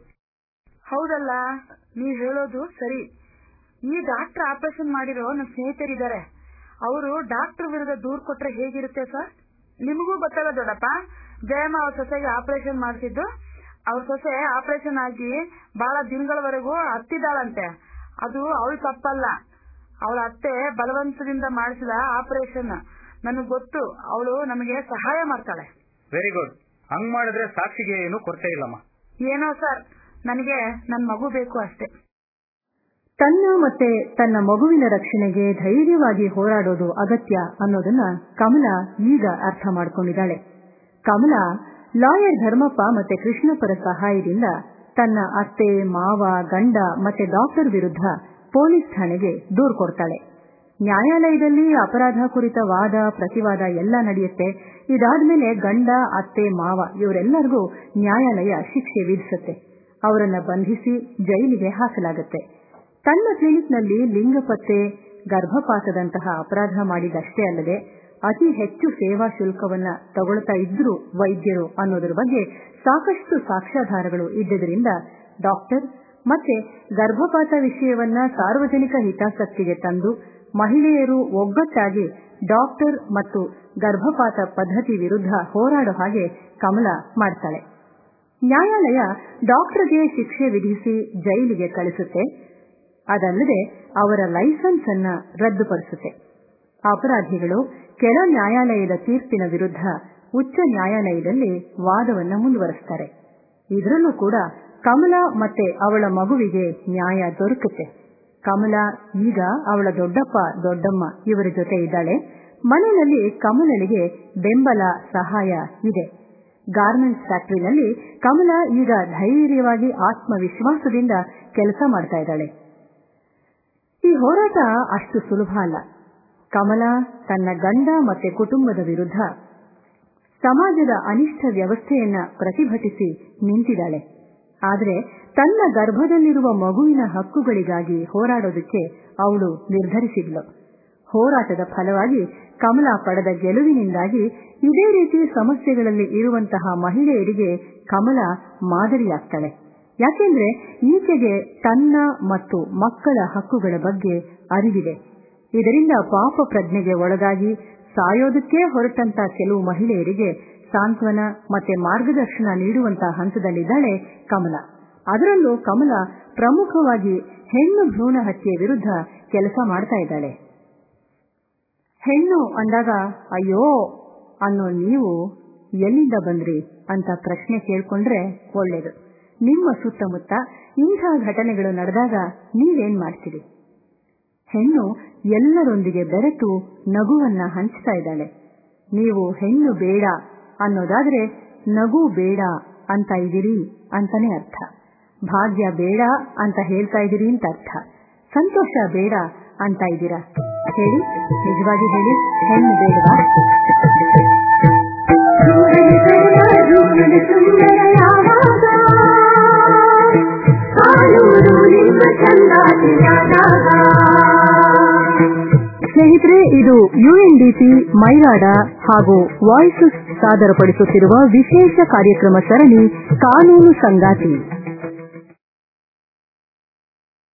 ಹೌದಲ್ಲ ನೀವ್ ಹೇಳೋದು ಸರಿ ಈ ಡಾಕ್ಟರ್ ಆಪರೇಷನ್ ಮಾಡಿರೋ ನನ್ನ ಸ್ನೇಹಿತರಿದ್ದಾರೆ ಅವರು ಡಾಕ್ಟರ್ ವಿರುದ್ಧ ದೂರ್ ಕೊಟ್ರೆ ಹೇಗಿರುತ್ತೆ ಸರ್ ನಿಮಗೂ ಗೊತ್ತಲ್ಲ ದೊಡ್ಡಪ್ಪ ಜಯಮ್ಮ ಅವ್ರ ಸೊಸೆಗೆ ಆಪರೇಷನ್ ಮಾಡಿಸಿದ್ದು ಅವ್ರ ಸೊಸೆ ಆಪರೇಷನ್ ಆಗಿ ಬಹಳ ದಿನಗಳವರೆಗೂ ಹತ್ತಿದಾಳಂತೆ ಅದು ಅವಳ ತಪ್ಪಲ್ಲ ಅವಳ ಅತ್ತೆ ಬಲವಂತದಿಂದ ಮಾಡಿಸಿದ ಆಪರೇಷನ್ ನನಗ್ ಗೊತ್ತು ಅವಳು ನಮಗೆ ಸಹಾಯ ಮಾಡ್ತಾಳೆ ವೆರಿ ಗುಡ್ ಹಂಗ್ ಮಾಡಿದ್ರೆ ಸಾಕ್ಷಿಗೆ ಏನು ಕೊರತೆ ಇಲ್ಲಮ್ಮ ಏನೋ ಸರ್ ನನಗೆ ನನ್ ಮಗು ಬೇಕು ಅಷ್ಟೇ ತನ್ನ ಮತ್ತೆ ತನ್ನ ಮಗುವಿನ ರಕ್ಷಣೆಗೆ ಧೈರ್ಯವಾಗಿ ಹೋರಾಡೋದು ಅಗತ್ಯ ಅನ್ನೋದನ್ನ ಕಮಲಾ ಈಗ ಅರ್ಥ ಮಾಡ್ಕೊಂಡಿದ್ದಾಳೆ ಕಮಲಾ ಲಾಯರ್ ಧರ್ಮಪ್ಪ ಮತ್ತೆ ಕೃಷ್ಣಪ್ಪರ ಸಹಾಯದಿಂದ ತನ್ನ ಅತ್ತೆ ಮಾವ ಗಂಡ ಮತ್ತೆ ಡಾಕ್ಟರ್ ವಿರುದ್ಧ ಪೊಲೀಸ್ ಠಾಣೆಗೆ ದೂರು ಕೊಡ್ತಾಳೆ ನ್ಯಾಯಾಲಯದಲ್ಲಿ ಅಪರಾಧ ಕುರಿತ ವಾದ ಪ್ರತಿವಾದ ಎಲ್ಲ ನಡೆಯುತ್ತೆ ಇದಾದ್ಮೇಲೆ ಗಂಡ ಅತ್ತೆ ಮಾವ ಇವರೆಲ್ಲರಿಗೂ ನ್ಯಾಯಾಲಯ ಶಿಕ್ಷೆ ವಿಧಿಸುತ್ತೆ ಅವರನ್ನ ಬಂಧಿಸಿ ಜೈಲಿಗೆ ಹಾಕಲಾಗುತ್ತೆ ತನ್ನ ಕ್ಲಿನಿಕ್ನಲ್ಲಿ ಲಿಂಗ ಪತ್ತೆ ಗರ್ಭಪಾತದಂತಹ ಅಪರಾಧ ಮಾಡಿದಷ್ಟೇ ಅಲ್ಲದೆ ಅತಿ ಹೆಚ್ಚು ಸೇವಾ ಶುಲ್ಕವನ್ನ ತಗೊಳ್ತಾ ಇದ್ರು ವೈದ್ಯರು ಅನ್ನೋದ್ರ ಬಗ್ಗೆ ಸಾಕಷ್ಟು ಸಾಕ್ಷ್ಯಾಧಾರಗಳು ಇದ್ದುದರಿಂದ ಡಾಕ್ಟರ್ ಮತ್ತೆ ಗರ್ಭಪಾತ ವಿಷಯವನ್ನ ಸಾರ್ವಜನಿಕ ಹಿತಾಸಕ್ತಿಗೆ ತಂದು ಮಹಿಳೆಯರು ಒಗ್ಗಟ್ಟಾಗಿ ಡಾಕ್ಟರ್ ಮತ್ತು ಗರ್ಭಪಾತ ಪದ್ಧತಿ ವಿರುದ್ಧ ಹೋರಾಡೋ ಹಾಗೆ ಕಮಲ ಮಾಡ್ತಾಳೆ ನ್ಯಾಯಾಲಯ ಡಾಕ್ಟರ್ಗೆ ಶಿಕ್ಷೆ ವಿಧಿಸಿ ಜೈಲಿಗೆ ಕಳಿಸುತ್ತೆ ಅದಲ್ಲದೆ ಅವರ ಲೈಸೆನ್ಸ್ ಅನ್ನ ರದ್ದುಪಡಿಸುತ್ತೆ ಅಪರಾಧಿಗಳು ಕೆಳ ನ್ಯಾಯಾಲಯದ ತೀರ್ಪಿನ ವಿರುದ್ಧ ಉಚ್ಚ ನ್ಯಾಯಾಲಯದಲ್ಲಿ ವಾದವನ್ನ ಮುಂದುವರೆಸ್ತಾರೆ ಇದರಲ್ಲೂ ಕೂಡ ಕಮಲ ಮತ್ತೆ ಅವಳ ಮಗುವಿಗೆ ನ್ಯಾಯ ದೊರಕುತ್ತೆ ಕಮಲ ಈಗ ಅವಳ ದೊಡ್ಡಪ್ಪ ದೊಡ್ಡಮ್ಮ ಇವರ ಜೊತೆ ಇದ್ದಾಳೆ ಮನೆಯಲ್ಲಿ ಕಮಲಳಿಗೆ ಬೆಂಬಲ ಸಹಾಯ ಇದೆ ಗಾರ್ಮೆಂಟ್ಸ್ ಫ್ಯಾಕ್ಟರಿನಲ್ಲಿ ಕಮಲ ಈಗ ಧೈರ್ಯವಾಗಿ ಆತ್ಮವಿಶ್ವಾಸದಿಂದ ಕೆಲಸ ಮಾಡ್ತಾ ಇದ್ದಾಳೆ ಈ ಹೋರಾಟ ಅಷ್ಟು ಸುಲಭ ಅಲ್ಲ ಕಮಲ ತನ್ನ ಗಂಡ ಮತ್ತೆ ಕುಟುಂಬದ ವಿರುದ್ಧ ಸಮಾಜದ ಅನಿಷ್ಟ ವ್ಯವಸ್ಥೆಯನ್ನ ಪ್ರತಿಭಟಿಸಿ ನಿಂತಿದ್ದಾಳೆ ಆದರೆ ತನ್ನ ಗರ್ಭದಲ್ಲಿರುವ ಮಗುವಿನ ಹಕ್ಕುಗಳಿಗಾಗಿ ಹೋರಾಡೋದಕ್ಕೆ ಅವಳು ನಿರ್ಧರಿಸಿದ್ಲು ಹೋರಾಟದ ಫಲವಾಗಿ ಕಮಲಾ ಪಡೆದ ಗೆಲುವಿನಿಂದಾಗಿ ಇದೇ ರೀತಿ ಸಮಸ್ಯೆಗಳಲ್ಲಿ ಇರುವಂತಹ ಮಹಿಳೆಯರಿಗೆ ಕಮಲ ಮಾದರಿಯಾಗ್ತಾಳೆ ಯಾಕೆಂದ್ರೆ ಈಕೆಗೆ ತನ್ನ ಮತ್ತು ಮಕ್ಕಳ ಹಕ್ಕುಗಳ ಬಗ್ಗೆ ಅರಿವಿದೆ ಇದರಿಂದ ಪಾಪ ಪ್ರಜ್ಞೆಗೆ ಒಳಗಾಗಿ ಸಾಯೋದಕ್ಕೆ ಹೊರಟಂತ ಕೆಲವು ಮಹಿಳೆಯರಿಗೆ ಸಾಂತ್ವನ ಮತ್ತೆ ಮಾರ್ಗದರ್ಶನ ನೀಡುವಂತಹ ಹಂತದಲ್ಲಿದ್ದಾಳೆ ಕಮಲ ಅದರಲ್ಲೂ ಕಮಲ ಪ್ರಮುಖವಾಗಿ ಹೆಣ್ಣು ಭ್ರೂಣ ಹತ್ಯೆ ವಿರುದ್ಧ ಕೆಲಸ ಮಾಡ್ತಾ ಇದ್ದಾಳೆ ಹೆಣ್ಣು ಅಂದಾಗ ಅಯ್ಯೋ ಅನ್ನೋ ನೀವು ಎಲ್ಲಿಂದ ಬಂದ್ರಿ ಅಂತ ಪ್ರಶ್ನೆ ಕೇಳ್ಕೊಂಡ್ರೆ ಒಳ್ಳೇದು ನಿಮ್ಮ ಸುತ್ತಮುತ್ತ ಇಂಥ ಘಟನೆಗಳು ನಡೆದಾಗ ನೀವೇನ್ ಮಾಡ್ತೀರಿ ಹೆಣ್ಣು ಎಲ್ಲರೊಂದಿಗೆ ಬೆರೆತು ನಗುವನ್ನ ಹಂಚ್ತಾ ಇದ್ದಾಳೆ ನೀವು ಹೆಣ್ಣು ಬೇಡ ಅನ್ನೋದಾದ್ರೆ ನಗು ಬೇಡ ಅಂತ ಇದ್ದೀರಿ ಅಂತಾನೆ ಅರ್ಥ ಭಾಗ್ಯ ಬೇಡ ಅಂತ ಹೇಳ್ತಾ ಇದ್ದೀರಿ ಅಂತ ಅರ್ಥ ಸಂತೋಷ ಬೇಡ ಅಂತ ಇದ್ದೀರಾ ಹೇಳಿ ನಿಜವಾಗಿ ಹೇಳಿ ಹೆಣ್ಣು ಬೇಡವಾ ಸ್ನೇಹಿತರೆ ಇದು ಯುಎನ್ಡಿಪಿ ಮೈರಾಡ ಹಾಗೂ ವಾಯ್ಸಸ್ ಸಾದರಪಡಿಸುತ್ತಿರುವ ವಿಶೇಷ ಕಾರ್ಯಕ್ರಮ ಸರಣಿ ಕಾನೂನು ಸಂಗಾತಿ